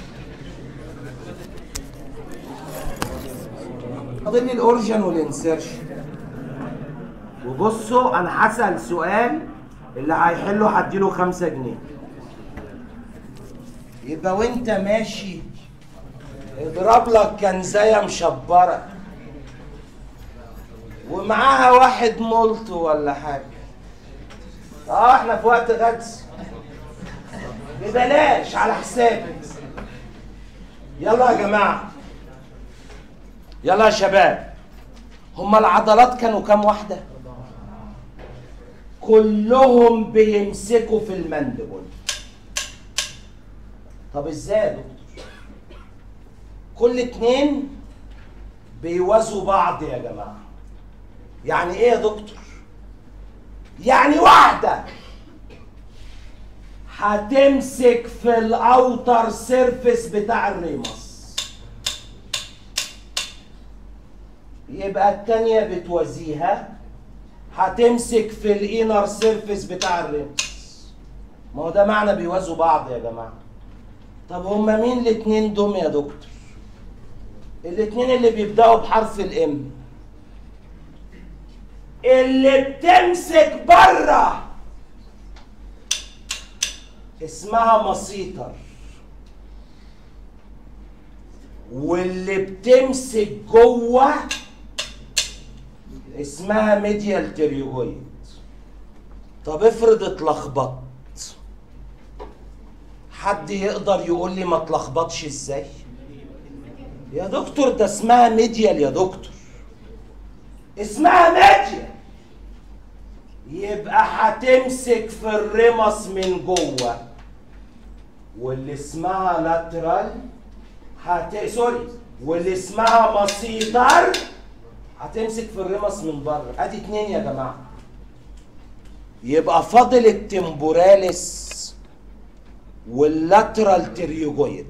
فاضل لي الاورجن والانسيرشن وبصوا انا هسال سؤال اللي هيحله هديله خمسة جنيه يبقى وانت ماشي اضرب لك كنزايه مشبره ومعاها واحد مولت ولا حاجه اه احنا في وقت غدس ببلاش على حسابي يلا يا جماعه يلا يا شباب هما العضلات كانوا كام واحده كلهم بيمسكوا في المندبل طب ازاي يا دكتور كل اتنين بيوازوا بعض يا جماعه يعني ايه يا دكتور يعني واحده هتمسك في الاوتر سيرفيس بتاع الريمس يبقى التانية بتوازيها هتمسك في الانر سيرفيس بتاع الريمس ما هو ده معنى بيوازوا بعض يا جماعه طب هما مين الاتنين دول يا دكتور الاتنين اللي بيبداوا بحرف الام اللي بتمسك بره اسمها مسيطر واللي بتمسك جوه اسمها ميديال تريوجويد طب افرض اتلخبطت حد يقدر يقول لي ما اتلخبطش ازاي يا دكتور ده اسمها ميديال يا دكتور اسمها ميديال يبقى هتمسك في الرمس من جوه واللي اسمها لاترال هت... سوري واللي اسمها مسيطر هتمسك في الرمس من بره ادي اتنين يا جماعه يبقى فاضل التمبوراليس واللاترال تريوجويد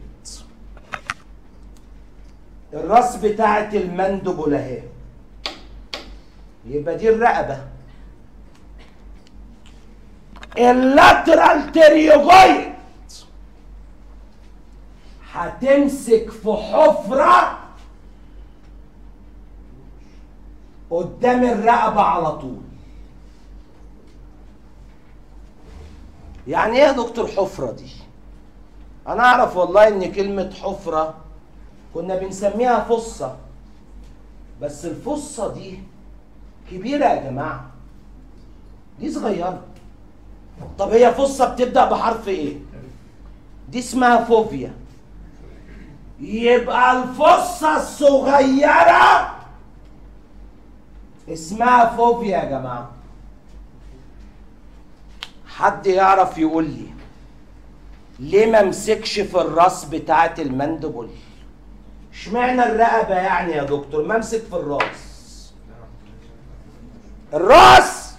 الراس بتاعت المندبل اهي يبقى دي الرقبه اللاترال تريوجويد هتمسك في حفره قدام الرقبه على طول يعني ايه يا دكتور حفره دي انا اعرف والله ان كلمه حفره كنا بنسميها فصه بس الفصه دي كبيره يا جماعه دي صغيره طب هي فصه بتبدا بحرف ايه دي اسمها فوفيا يبقى الفصه الصغيره اسمها فوفيا يا جماعه حد يعرف يقول لي ليه ما امسكش في الراس بتاعت المندبل اشمعنى الرقبه يعني يا دكتور ما امسك في الراس الراس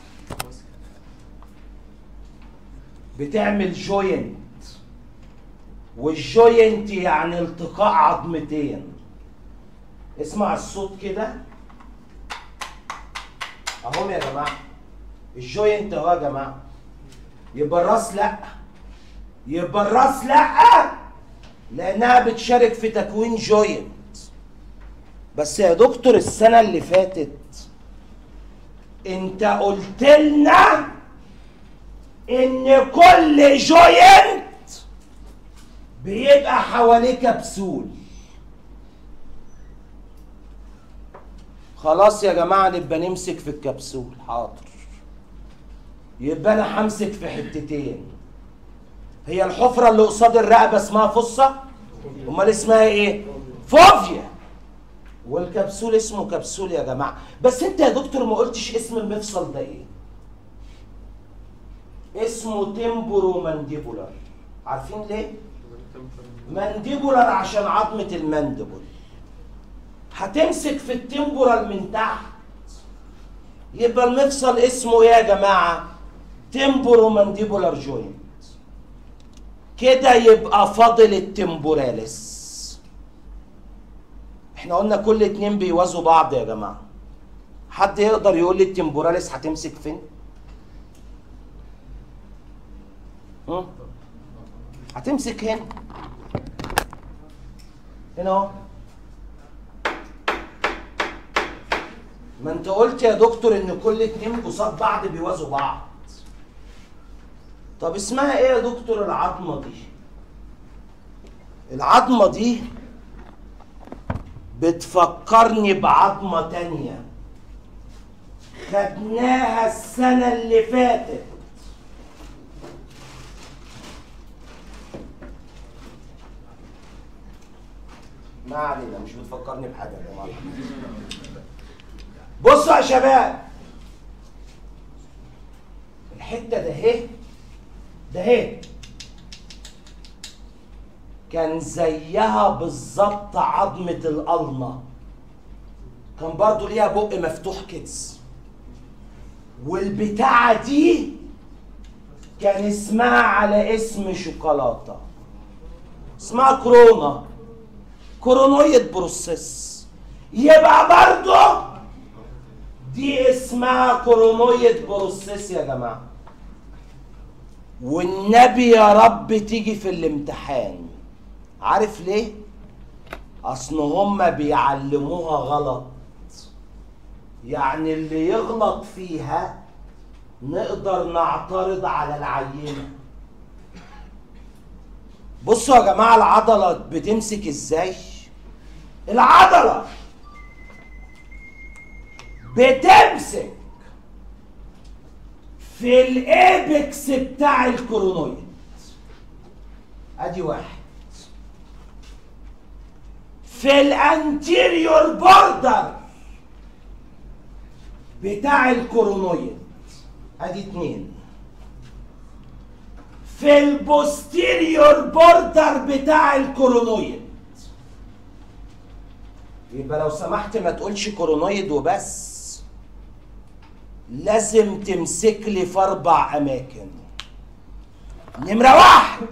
بتعمل جوينت والجوينت يعني التقاء عظمتين اسمع الصوت كده اهم يا جماعه الجوينت اهو يا جماعه يبقى الراس لا يبقى الراس لا لانها بتشارك في تكوين جوينت بس يا دكتور السنه اللي فاتت انت قلت لنا ان كل جوينت بيبقى حواليه كبسول خلاص يا جماعه نبقى نمسك في الكبسول حاضر يبقى انا همسك في حتتين هي الحفره اللي قصاد الرقبه اسمها فصه امال اسمها ايه فوفيا والكبسول اسمه كبسول يا جماعه بس انت يا دكتور ما قلتش اسم المفصل ده ايه اسمه تمبرو مانديبولار عارفين ليه مانديبولار عشان عظمه المندبل هتمسك في التمبورال من تحت يبقى المفصل اسمه ايه يا جماعه تمبورو مانديبولار جوينت كده يبقى فاضل التمبوراليس احنا قلنا كل اتنين بيوازوا بعض يا جماعه حد يقدر يقول لي التمبوراليس هتمسك فين هم؟ هتمسك هنا هنا اهو ما انت قلت يا دكتور ان كل اتنين قصاد بعض بيوازوا بعض طب اسمها ايه يا دكتور العظمه دي العظمه دي بتفكرني بعظمه تانية خدناها السنه اللي فاتت ما علينا مش بتفكرني بحاجه يا جماعه بصوا يا شباب الحته ده اهي ده اهي كان زيها بالظبط عظمة القلمة كان برضو ليها بق مفتوح كده والبتاعة دي كان اسمها على اسم شوكولاتة اسمها كورونا كورونويد بروسيس يبقى برضو دي اسمها كورونويد بروسيس يا جماعه والنبي يا رب تيجي في الامتحان عارف ليه اصل هما بيعلموها غلط يعني اللي يغلط فيها نقدر نعترض على العينه بصوا يا جماعه العضله بتمسك ازاي العضله بتمسك في الايبكس بتاع الكورونويد ادي واحد في الانتيريور بوردر بتاع الكورونويد ادي اتنين في البوستيريور بوردر بتاع الكورونويد يبقى لو سمحت ما تقولش كورونويد وبس لازم تمسك لي في اربع اماكن نمرة واحد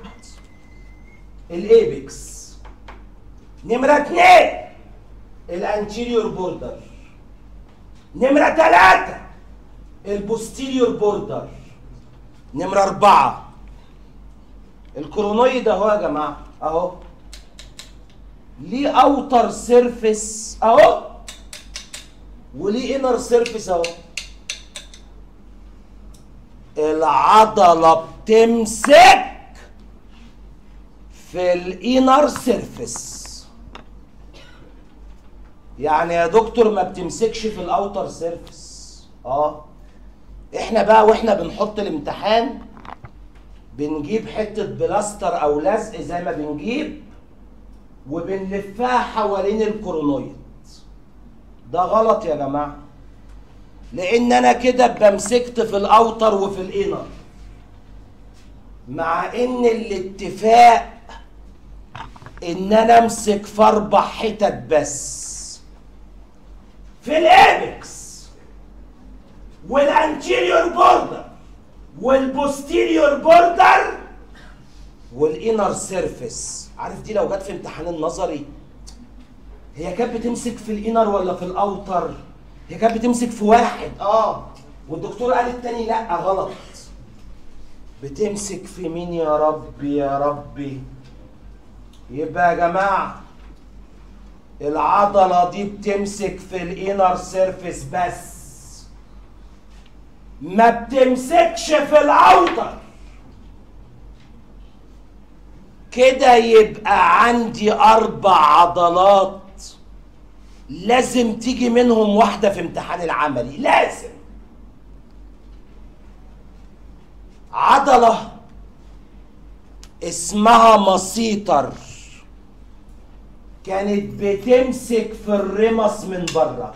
الايبكس نمرة اتنين الانتيريور بوردر نمرة تلاتة البوستيريور بوردر نمرة أربعة الكورونويد أهو يا جماعة أهو ليه أوتر سيرفيس أهو وليه إنر سيرفيس أهو العضلة بتمسك في الإنر سيرفيس يعني يا دكتور ما بتمسكش في الاوتر سيرفيس اه احنا بقى واحنا بنحط الامتحان بنجيب حته بلاستر او لزق زي ما بنجيب وبنلفها حوالين الكورونويد ده غلط يا جماعه لان انا كده بمسكت في الاوتر وفي الانر مع ان الاتفاق ان انا امسك في اربع حتت بس في الابكس والانتيريور بوردر والبوستيريور بوردر والانر سيرفيس عارف دي لو جت في امتحان النظري هي كانت بتمسك في الانر ولا في الاوتر هي كانت بتمسك في واحد اه والدكتور قال التاني لا غلط بتمسك في مين يا ربي يا ربي يبقى يا جماعه العضلة دي بتمسك في الانر سيرفيس بس ما بتمسكش في الاوتر كده يبقى عندي اربع عضلات لازم تيجي منهم واحدة في امتحان العملي لازم عضلة اسمها مسيطر كانت بتمسك في الرمص من بره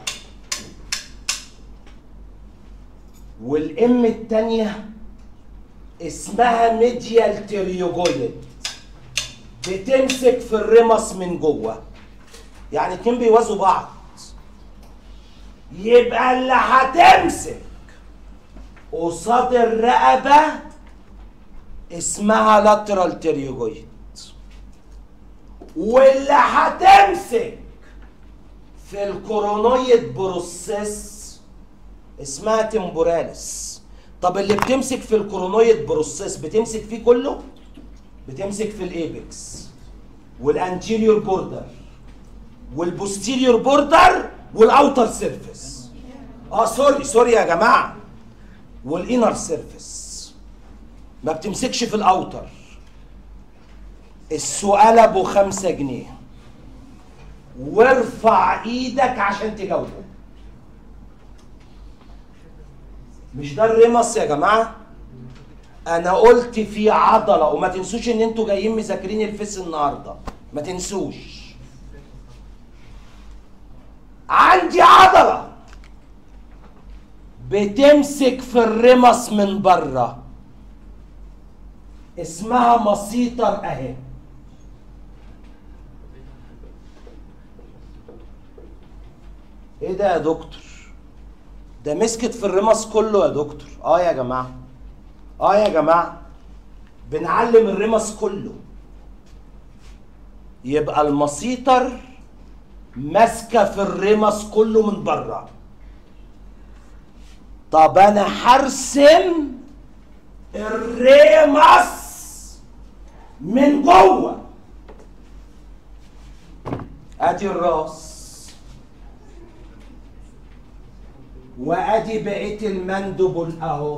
والام التانية اسمها ميديال تريوجويد بتمسك في الرمص من جوه يعني اتنين بيوازوا بعض يبقى اللي هتمسك قصاد الرقبة اسمها لاترال تريوجويد واللي هتمسك في الكورونويد بروسيس اسمها تمبوراليس طب اللي بتمسك في الكورونويد بروسيس بتمسك فيه كله بتمسك في الايبكس والانتيريور بوردر والبوستيريور بوردر والاوتر سيرفيس اه سوري سوري يا جماعه والانر سيرفيس ما بتمسكش في الاوتر السؤال ابو خمسة جنيه وارفع ايدك عشان تجاوبه مش ده الرمص يا جماعه انا قلت في عضله وما تنسوش ان انتوا جايين مذاكرين الفيس النهارده ما تنسوش عندي عضله بتمسك في الرمص من بره اسمها مسيطر اهي ايه ده يا دكتور ده مسكت في الرمص كله يا دكتور اه يا جماعه اه يا جماعه بنعلم الرمص كله يبقى المسيطر ماسكه في الرمص كله من بره طب انا هرسم الرمص من جوه ادي الراس وادي بقيه المندبل اهو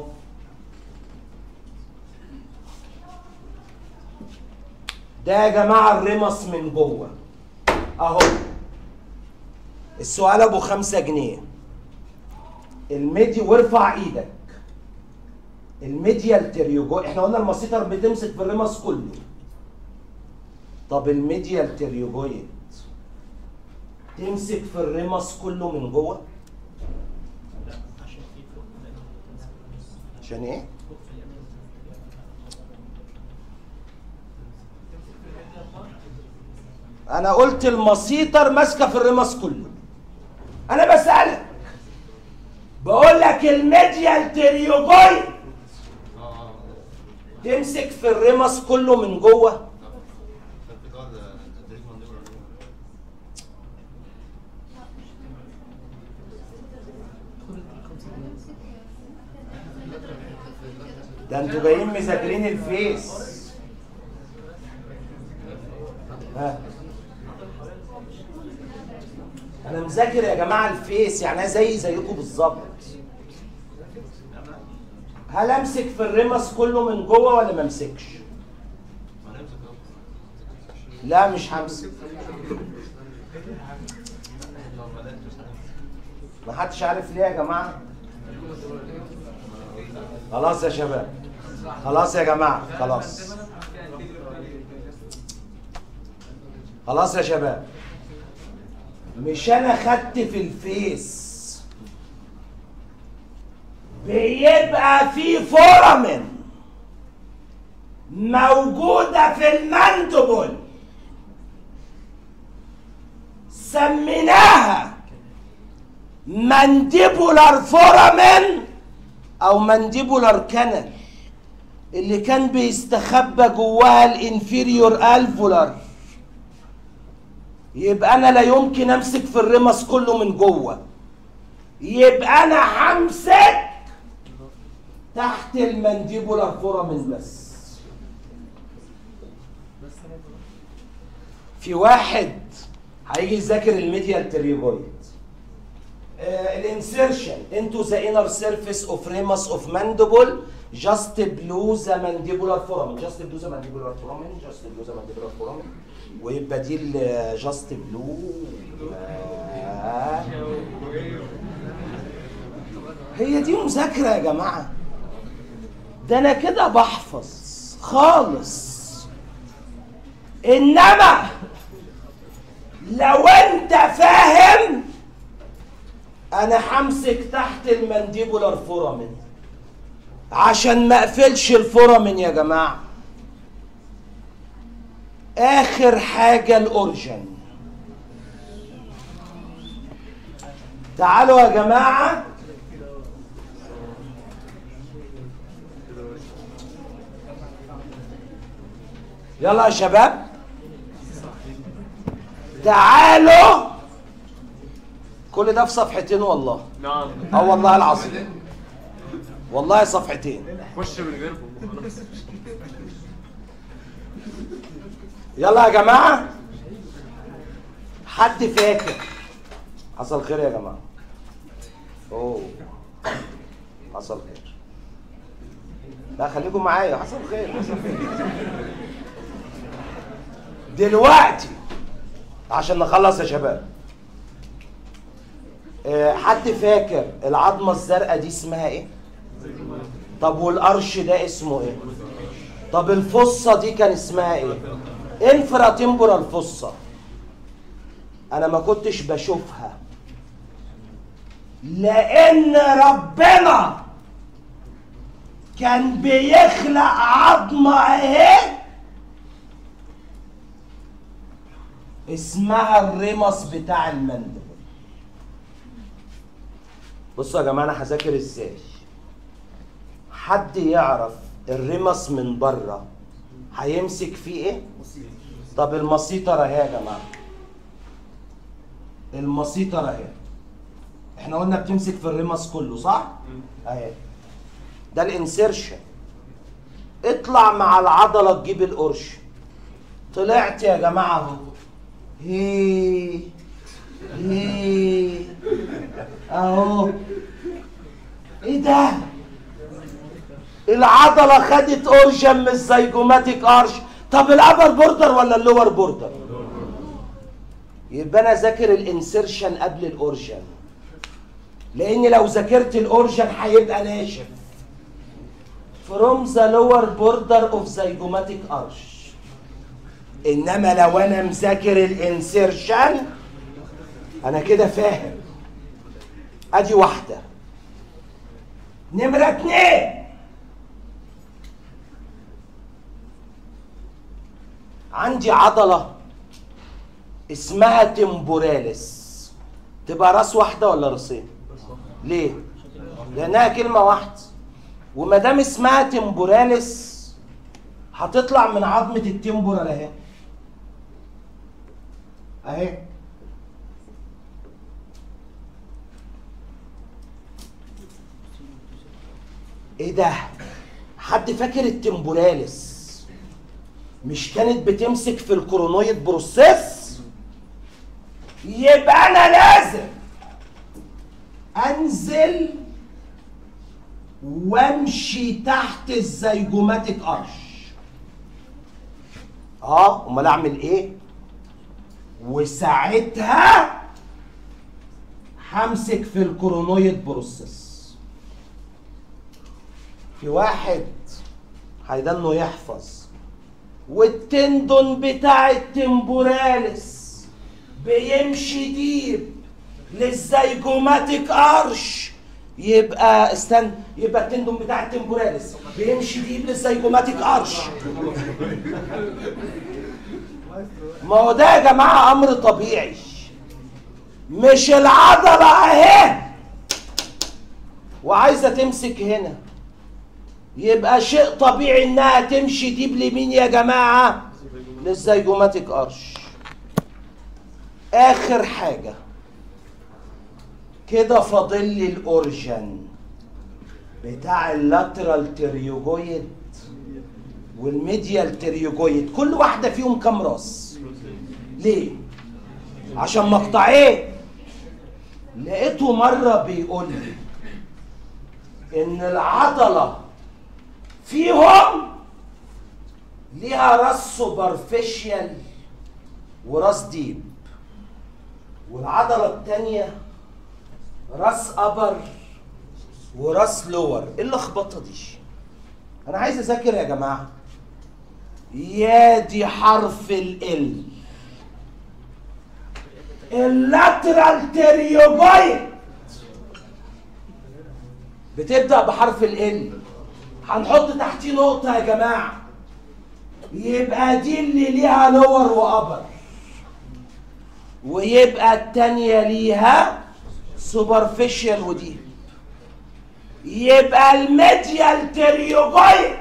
ده يا جماعه الرمص من جوه اهو السؤال ابو خمسة جنيه الميدي وارفع ايدك الميديال تريوجو احنا قلنا المسيطر بتمسك في الرمس كله طب الميديال تريوجويد تمسك في الرمس كله من جوه لا عشان في فوق الأمام. عشان ايه فوق في الأمام. انا قلت المسيطر ماسكه في الرمس كله انا بسالك بقول لك الميديال تريوجويد تمسك في الرمس كله من جوه ده انتوا جايين مذاكرين الفيس ها انا مذاكر يا جماعه الفيس يعني انا زي زيكم بالظبط هل امسك في الرمس كله من جوه ولا ما امسكش لا مش همسك ما حدش عارف ليه يا جماعه خلاص يا شباب خلاص يا جماعه خلاص خلاص يا شباب مش انا خدت في الفيس بيبقى في فورامين موجودة في المندبل سميناها مانديبولار فورامين او مانديبولار كانال اللي كان بيستخبى جواها الانفيريور الفولار يبقى انا لا يمكن امسك في الرمس كله من جوه يبقى انا همسك تحت المانديبولار فورامين بس في واحد هيجي يذاكر الميديال تريبويد الانسيرشن into the inner surface of ramus of mandible just below the mandibular foramen just below the mandibular foramen just below the mandibular foramen ويبقى دي ال just below آه. هي دي مذاكرة يا جماعة ده أنا كده بحفظ خالص إنما لو أنت فاهم انا همسك تحت المانديبولار فورامين عشان ما اقفلش الفورامين يا جماعه اخر حاجه الاورجن تعالوا يا جماعه يلا يا شباب تعالوا كل ده في صفحتين والله نعم اه والله العظيم والله صفحتين خش من غيركم خلاص يلا يا جماعه حد فاكر حصل خير يا جماعه اوه حصل خير لا خليكم معايا حصل خير حصل خير دلوقتي عشان نخلص يا شباب آه، حد فاكر العظمه الزرقاء دي اسمها ايه طب والقرش ده اسمه ايه طب الفصه دي كان اسمها ايه انفرا تمبورال فصه انا ما كنتش بشوفها لان ربنا كان بيخلق عظمه اهي اسمها الرمص بتاع المندب بصوا يا جماعه انا هذاكر ازاي حد يعرف الرمص من بره هيمسك فيه ايه طب المسيطر اهي يا جماعه المسيطر اهي احنا قلنا بتمسك في الرمص كله صح اهي ده الانسيرشن اطلع مع العضله تجيب القرش طلعت يا جماعه اهو هي هي اهو ايه ده العضله خدت اورجن من الزيجوماتيك ارش طب الابر بوردر ولا اللور بوردر يبقى انا ذاكر الانسيرشن قبل الاورجن لان لو ذاكرت الاورجن هيبقى ناشف from the lower border of zygomatic arch انما لو انا مذاكر الانسيرشن انا كده فاهم ادي واحده نمره اتنين عندي عضله اسمها تمبوراليس تبقى راس واحده ولا راسين ليه لانها كلمه واحده وما دام اسمها تمبوراليس هتطلع من عظمه التمبورال اهي اهي ايه ده حد فاكر التمبوراليس مش كانت بتمسك في الكورونويد بروسيس يبقى انا لازم انزل وامشي تحت الزيجوماتيك ارش اه امال اعمل ايه وساعتها همسك في الكورونويد بروسيس في واحد هيدنه يحفظ والتندون بتاع التمبوراليس بيمشي ديب للزيجوماتيك ارش يبقى استنى يبقى التندون بتاع التمبوراليس بيمشي ديب للزيجوماتيك ارش ما هو ده يا جماعه امر طبيعي مش العضله اهي وعايزه تمسك هنا يبقى شيء طبيعي انها تمشي ديب لمين يا جماعه للزيجوماتيك ارش اخر حاجه كده فاضل لي الاورجن بتاع اللاترال تريوجويد والميديال تريوجويد كل واحده فيهم كام راس ليه عشان مقطعين لقيته مره بيقول لي ان العضله فيهم ليها راس سوبرفيشال وراس ديب والعضله الثانيه راس ابر وراس لور ايه اللخبطه دي انا عايز اذاكر يا جماعه يا دي حرف ال اللاترال تريوجويد بتبدا بحرف ال هنحط تحتيه نقطه يا جماعه يبقى دي اللي ليها لور وابر ويبقى التانية ليها سوبرفيشال ودي يبقى الميديال تريوجويد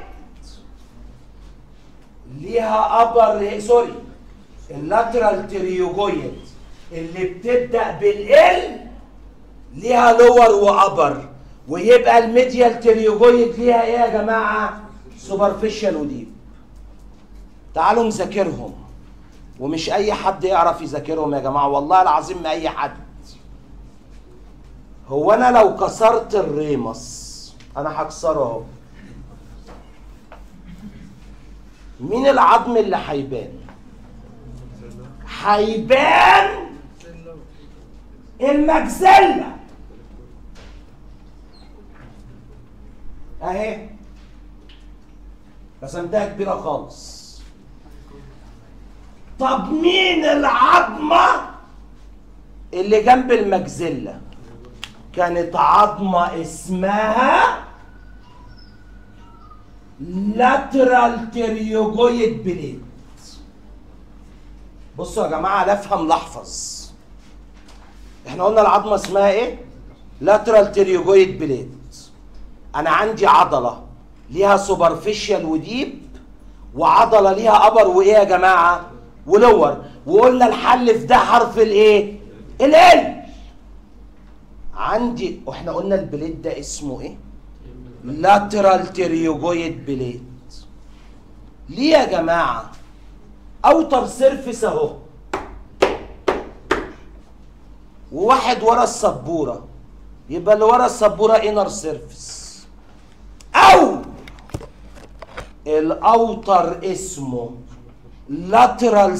ليها ابر سوري اللاترال تريوجويد اللي بتبدا بالال ليها لور وابر ويبقى الميديال تريوجويد ليها ايه يا جماعه سوبرفيشال وديب تعالوا نذاكرهم ومش اي حد يعرف يذاكرهم يا جماعه والله العظيم ما اي حد هو انا لو كسرت الريمس انا هكسره اهو مين العظم اللي هيبان هيبان المجزله اهي رسمتها كبيره خالص طب مين العظمه اللي جنب المجزله كانت عظمه اسمها لاترال تريوجويد بليد بصوا يا جماعه لا افهم لا احفظ احنا قلنا العظمه اسمها ايه لاترال تريوجويد بليد انا عندي عضله ليها سوبرفيشال وديب وعضله ليها ابر وايه يا جماعه ولور وقلنا الحل في ده حرف الايه ال عندي واحنا قلنا البليد ده اسمه ايه لاترال تريوجويد بليد ليه يا جماعه اوتر سيرفيس اهو وواحد ورا السبوره يبقى اللي ورا السبوره انر سيرفيس او الاوتر اسمه لاترال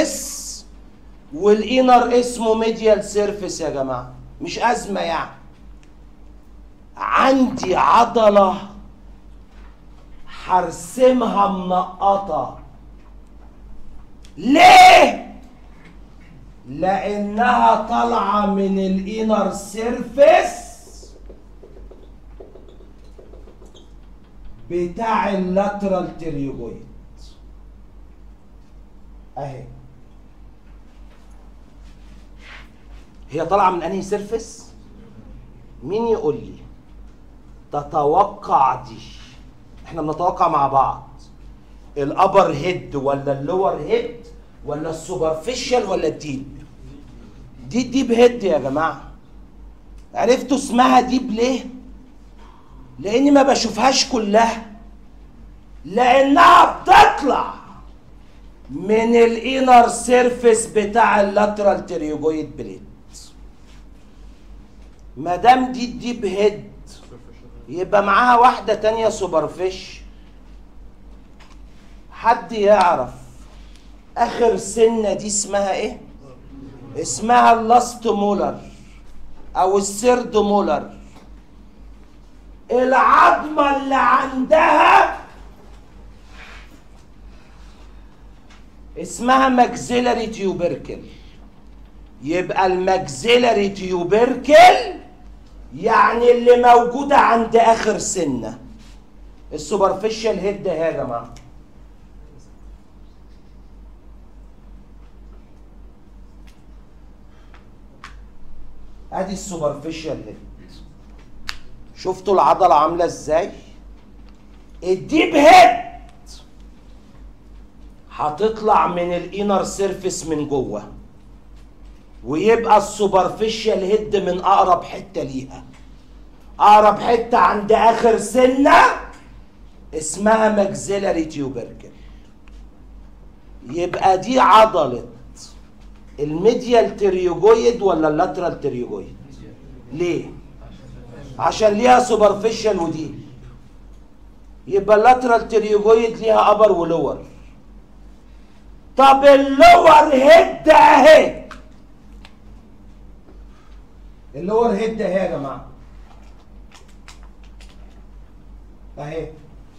سيرفيس والانر اسمه ميديال سيرفيس يا جماعه مش ازمه يعني عندي عضله هرسمها منقطه ليه لانها طالعه من الانر سيرفيس بتاع اللاترال تريوجويد اهي هي طالعه من انهي سيرفيس مين يقول لي تتوقع دي احنا بنتوقع مع بعض الابر هيد ولا اللور هيد ولا السوبرفيشال ولا الديب دي ديب هيد يا جماعه عرفتوا اسمها ديب ليه لاني ما بشوفهاش كلها لانها بتطلع من الانر سيرفيس بتاع اللاترال تريوجويد بليد ما دام دي الديب هيد يبقى معاها واحده تانية سوبرفيش حد يعرف اخر سنه دي اسمها ايه اسمها اللاست مولر او السيرد مولر العظمه اللي عندها اسمها ماكسيلاري تيوبركل يبقى الماكسيلاري تيوبركل يعني اللي موجوده عند اخر سنه السوبرفيشال هيد اهي يا جماعه ادي السوبرفيشال هيد شفتوا العضله عامله ازاي الديب هيد هتطلع من الانر سيرفيس من جوه ويبقى السوبرفيشال هيد من اقرب حته ليها اقرب حته عند اخر سنه اسمها ماكسيلاري تيوبركل يبقى دي عضله الميديال تريوجويد ولا اللاترال تريوجويد ليه عشان ليها سوبرفيشال ودي يبقى اللاترال تريوجويد ليها ابر ولور طب اللور هيد اهي اللور هيد اهي يا جماعه اهي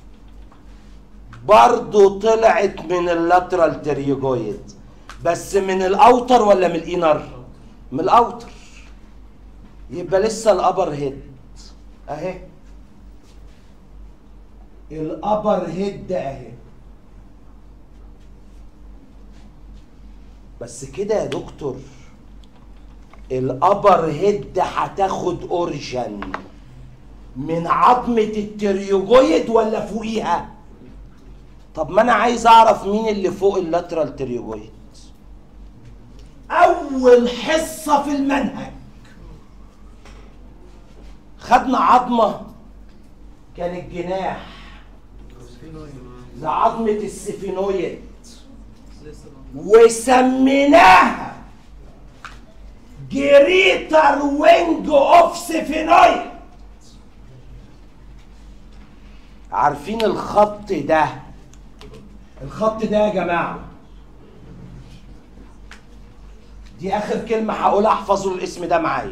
برضو طلعت من اللاترال تريوجويد بس من الاوتر ولا من الانر من الاوتر يبقى لسه الابر هيد اهي الابر هيد اهي بس كده يا دكتور الابر هيد هتاخد اورجن من عظمة التريوجويد ولا فوقيها طب ما انا عايز اعرف مين اللي فوق اللاترال تريوجويد اول حصة في المنهج خدنا عظمة كان الجناح لعظمة السفينويد وسميناها جريتر وينج اوف سفينويد عارفين الخط ده الخط ده يا جماعه دي اخر كلمه هقولها احفظوا الاسم ده معايا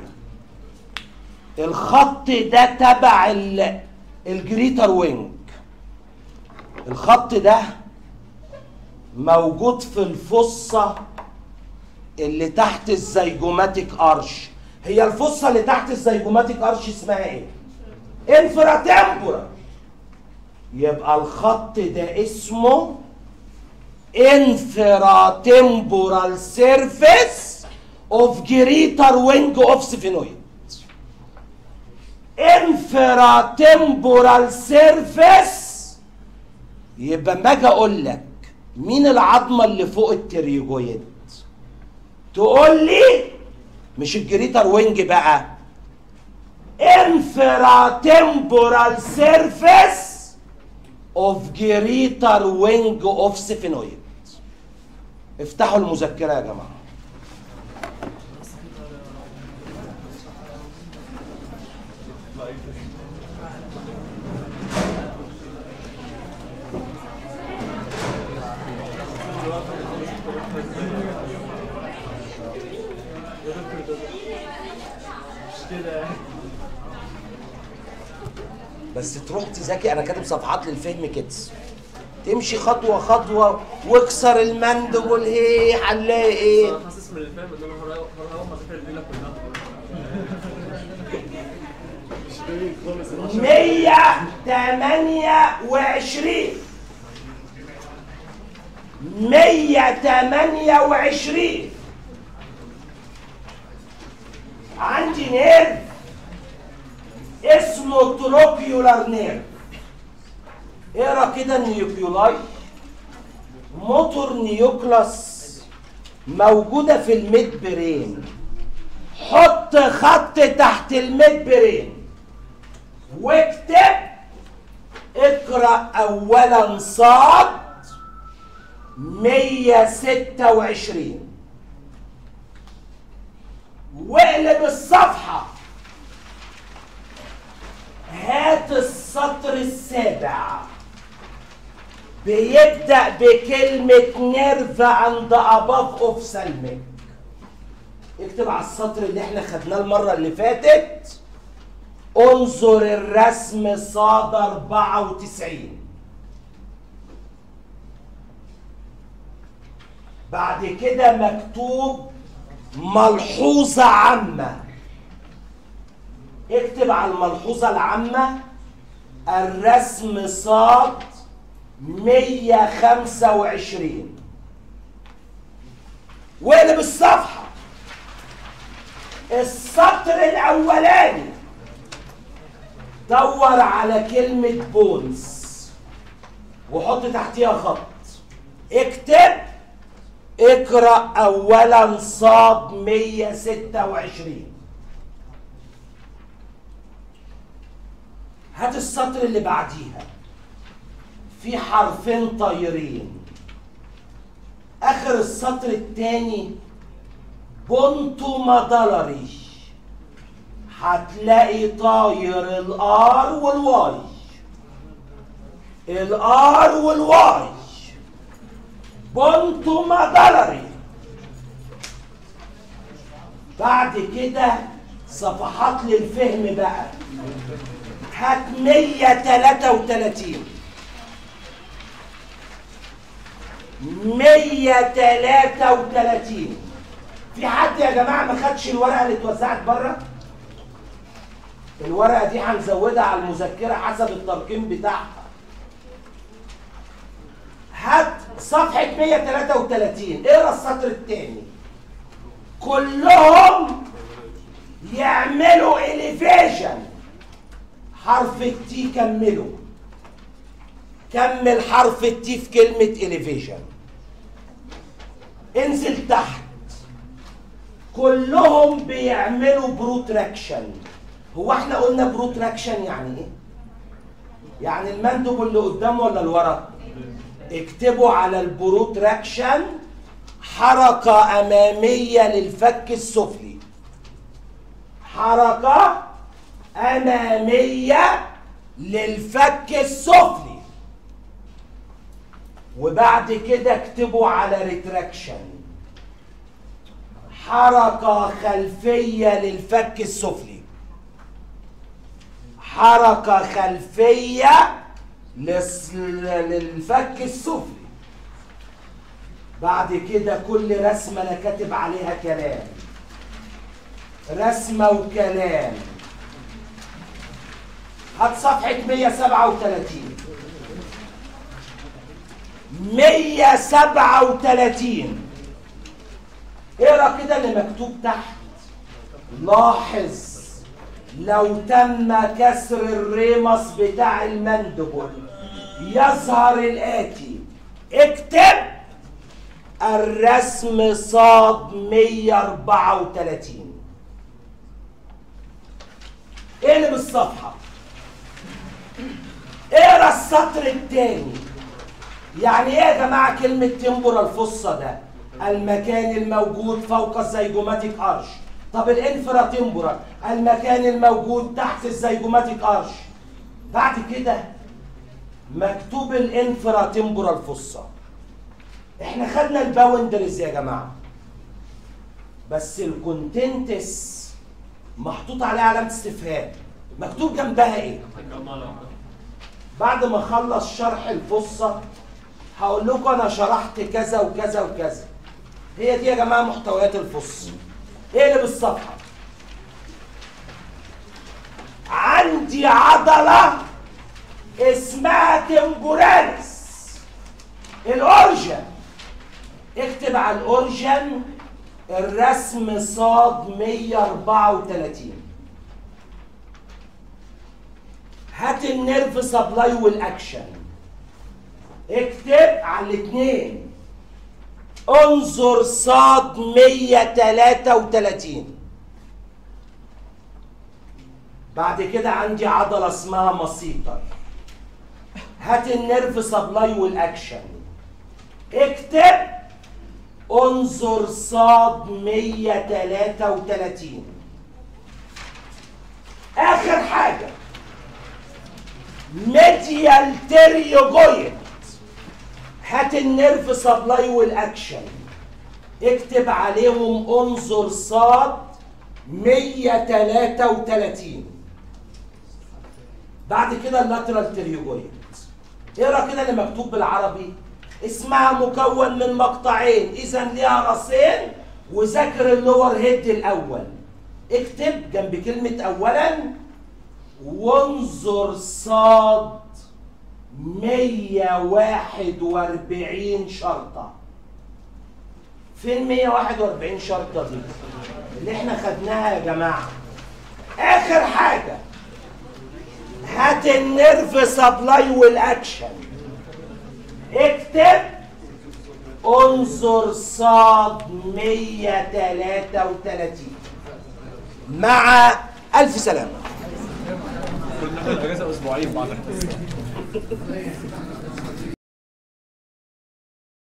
الخط ده تبع ال- الجريتر وينج الخط ده موجود في الفصة اللي تحت الزيجوماتيك ارش هي الفصة اللي تحت الزيجوماتيك ارش اسمها ايه انفراتمبورا يبقى الخط ده اسمه infratemporal surface of greater wing of sphenoid infratemporal surface يبقى ما اجي اقول لك مين العظمه اللي فوق التريوجويد تقول لي مش الجريتر وينج بقى infratemporal surface of greater wing of sphenoid افتحوا المذكرة يا جماعة بس تروح تذاكر انا كاتب صفحات للفهم كده تمشي خطوه خطوه واكسر المندب هي هنلاقي ايه انا حاسس من الفهم ان انا هروح هروح اذاكر الليله كلها مش باين خالص العشرة. 128 128 عندي نيرف اسمه تروبيولار نيرف اقرا كده النيوكيولاي موتور نيوكلاس موجوده في الميد برين حط خط تحت الميد برين واكتب اقرا اولا صاد 126 واقلب الصفحه هات السطر السابع بيبدا بكلمه نيرف عند اباف اوف سلمك اكتب على السطر اللي احنا خدناه المره اللي فاتت انظر الرسم صاد 94 بعد كده مكتوب ملحوظة عامة اكتب على الملحوظة العامة الرسم صاد 125 واقلب الصفحة السطر الأولاني دور على كلمة بونز وحط تحتيها خط اكتب اقرأ أولا صاد 126 هات السطر اللي بعديها في حرفين طايرين آخر السطر التاني بونتو مدلري هتلاقي طاير الار والواي الار والواي بونتو مدلري بعد كده صفحات للفهم بقى هات 133 133 في حد يا جماعه ما خدش الورقه اللي اتوزعت بره الورقه دي هنزودها على المذكره حسب الترقيم بتاعها هات صفحه 133 اقرا السطر الثاني كلهم يعملوا اليفيشن حرف التي كملوا كمل حرف التي في كلمه اليفيشن انزل تحت كلهم بيعملوا بروتراكشن هو احنا قلنا بروتراكشن يعني ايه يعني المندب اللي قدام ولا الورا اكتبوا على البروتراكشن حركة أمامية للفك السفلي حركة أمامية للفك السفلي وبعد كده اكتبوا على ريتراكشن حركة خلفية للفك السفلي حركة خلفية للس- للفك السفلي بعد كده كل رسمة أنا كاتب عليها كلام رسمة وكلام هات صفحة 137 137 اقرا كده اللي مكتوب تحت لاحظ لو تم كسر الريمس بتاع المندبل يظهر الآتي اكتب الرسم صاد 134 اقلب الصفحة اقرا السطر الثاني يعني ايه يا جماعة كلمة تمبورال فصة ده المكان الموجود فوق الزيجوماتيك ارش طب الانفرا تمبورال المكان الموجود تحت الزيجوماتيك ارش بعد كده مكتوب الانفرا تمبورال فصة احنا خدنا الباوندرز يا جماعة بس الكونتنتس محطوط عليه علامة استفهام مكتوب جنبها ايه هنجمع لوحدها بعد ما اخلص شرح الفصة هقول لكم انا شرحت كذا وكذا وكذا هي دي يا جماعه محتويات الفص اقلب الصفحه عندي عضله اسمها تمبوراليس الاورجن اكتب على الاورجن الرسم صاد 134 هات النيرف سبلاي والاكشن اكتب على الاثنين انظر صاد 133 بعد كده عندي عضلة اسمها مسيطر هات النيرف سبلاي والاكشن اكتب انظر صاد 133 اخر حاجه ميديال تيريوجويد هات النيرف سبلاي والاكشن اكتب عليهم انظر صاد 133 بعد كده اللاترال تيريوجويد اقرا كده اللي مكتوب بالعربي اسمها مكون من مقطعين اذا ليها راسين وذاكر اللور هيد الاول اكتب جنب كلمه اولا وانظر صاد 141 شرطة فين 141 شرطة دي اللي احنا خدناها يا جماعة اخر حاجة هات النيرف سبلاي والاكشن اكتب انظر صاد 133 مع الف سلامه كنا اجازه اسبوعين بعد الحصه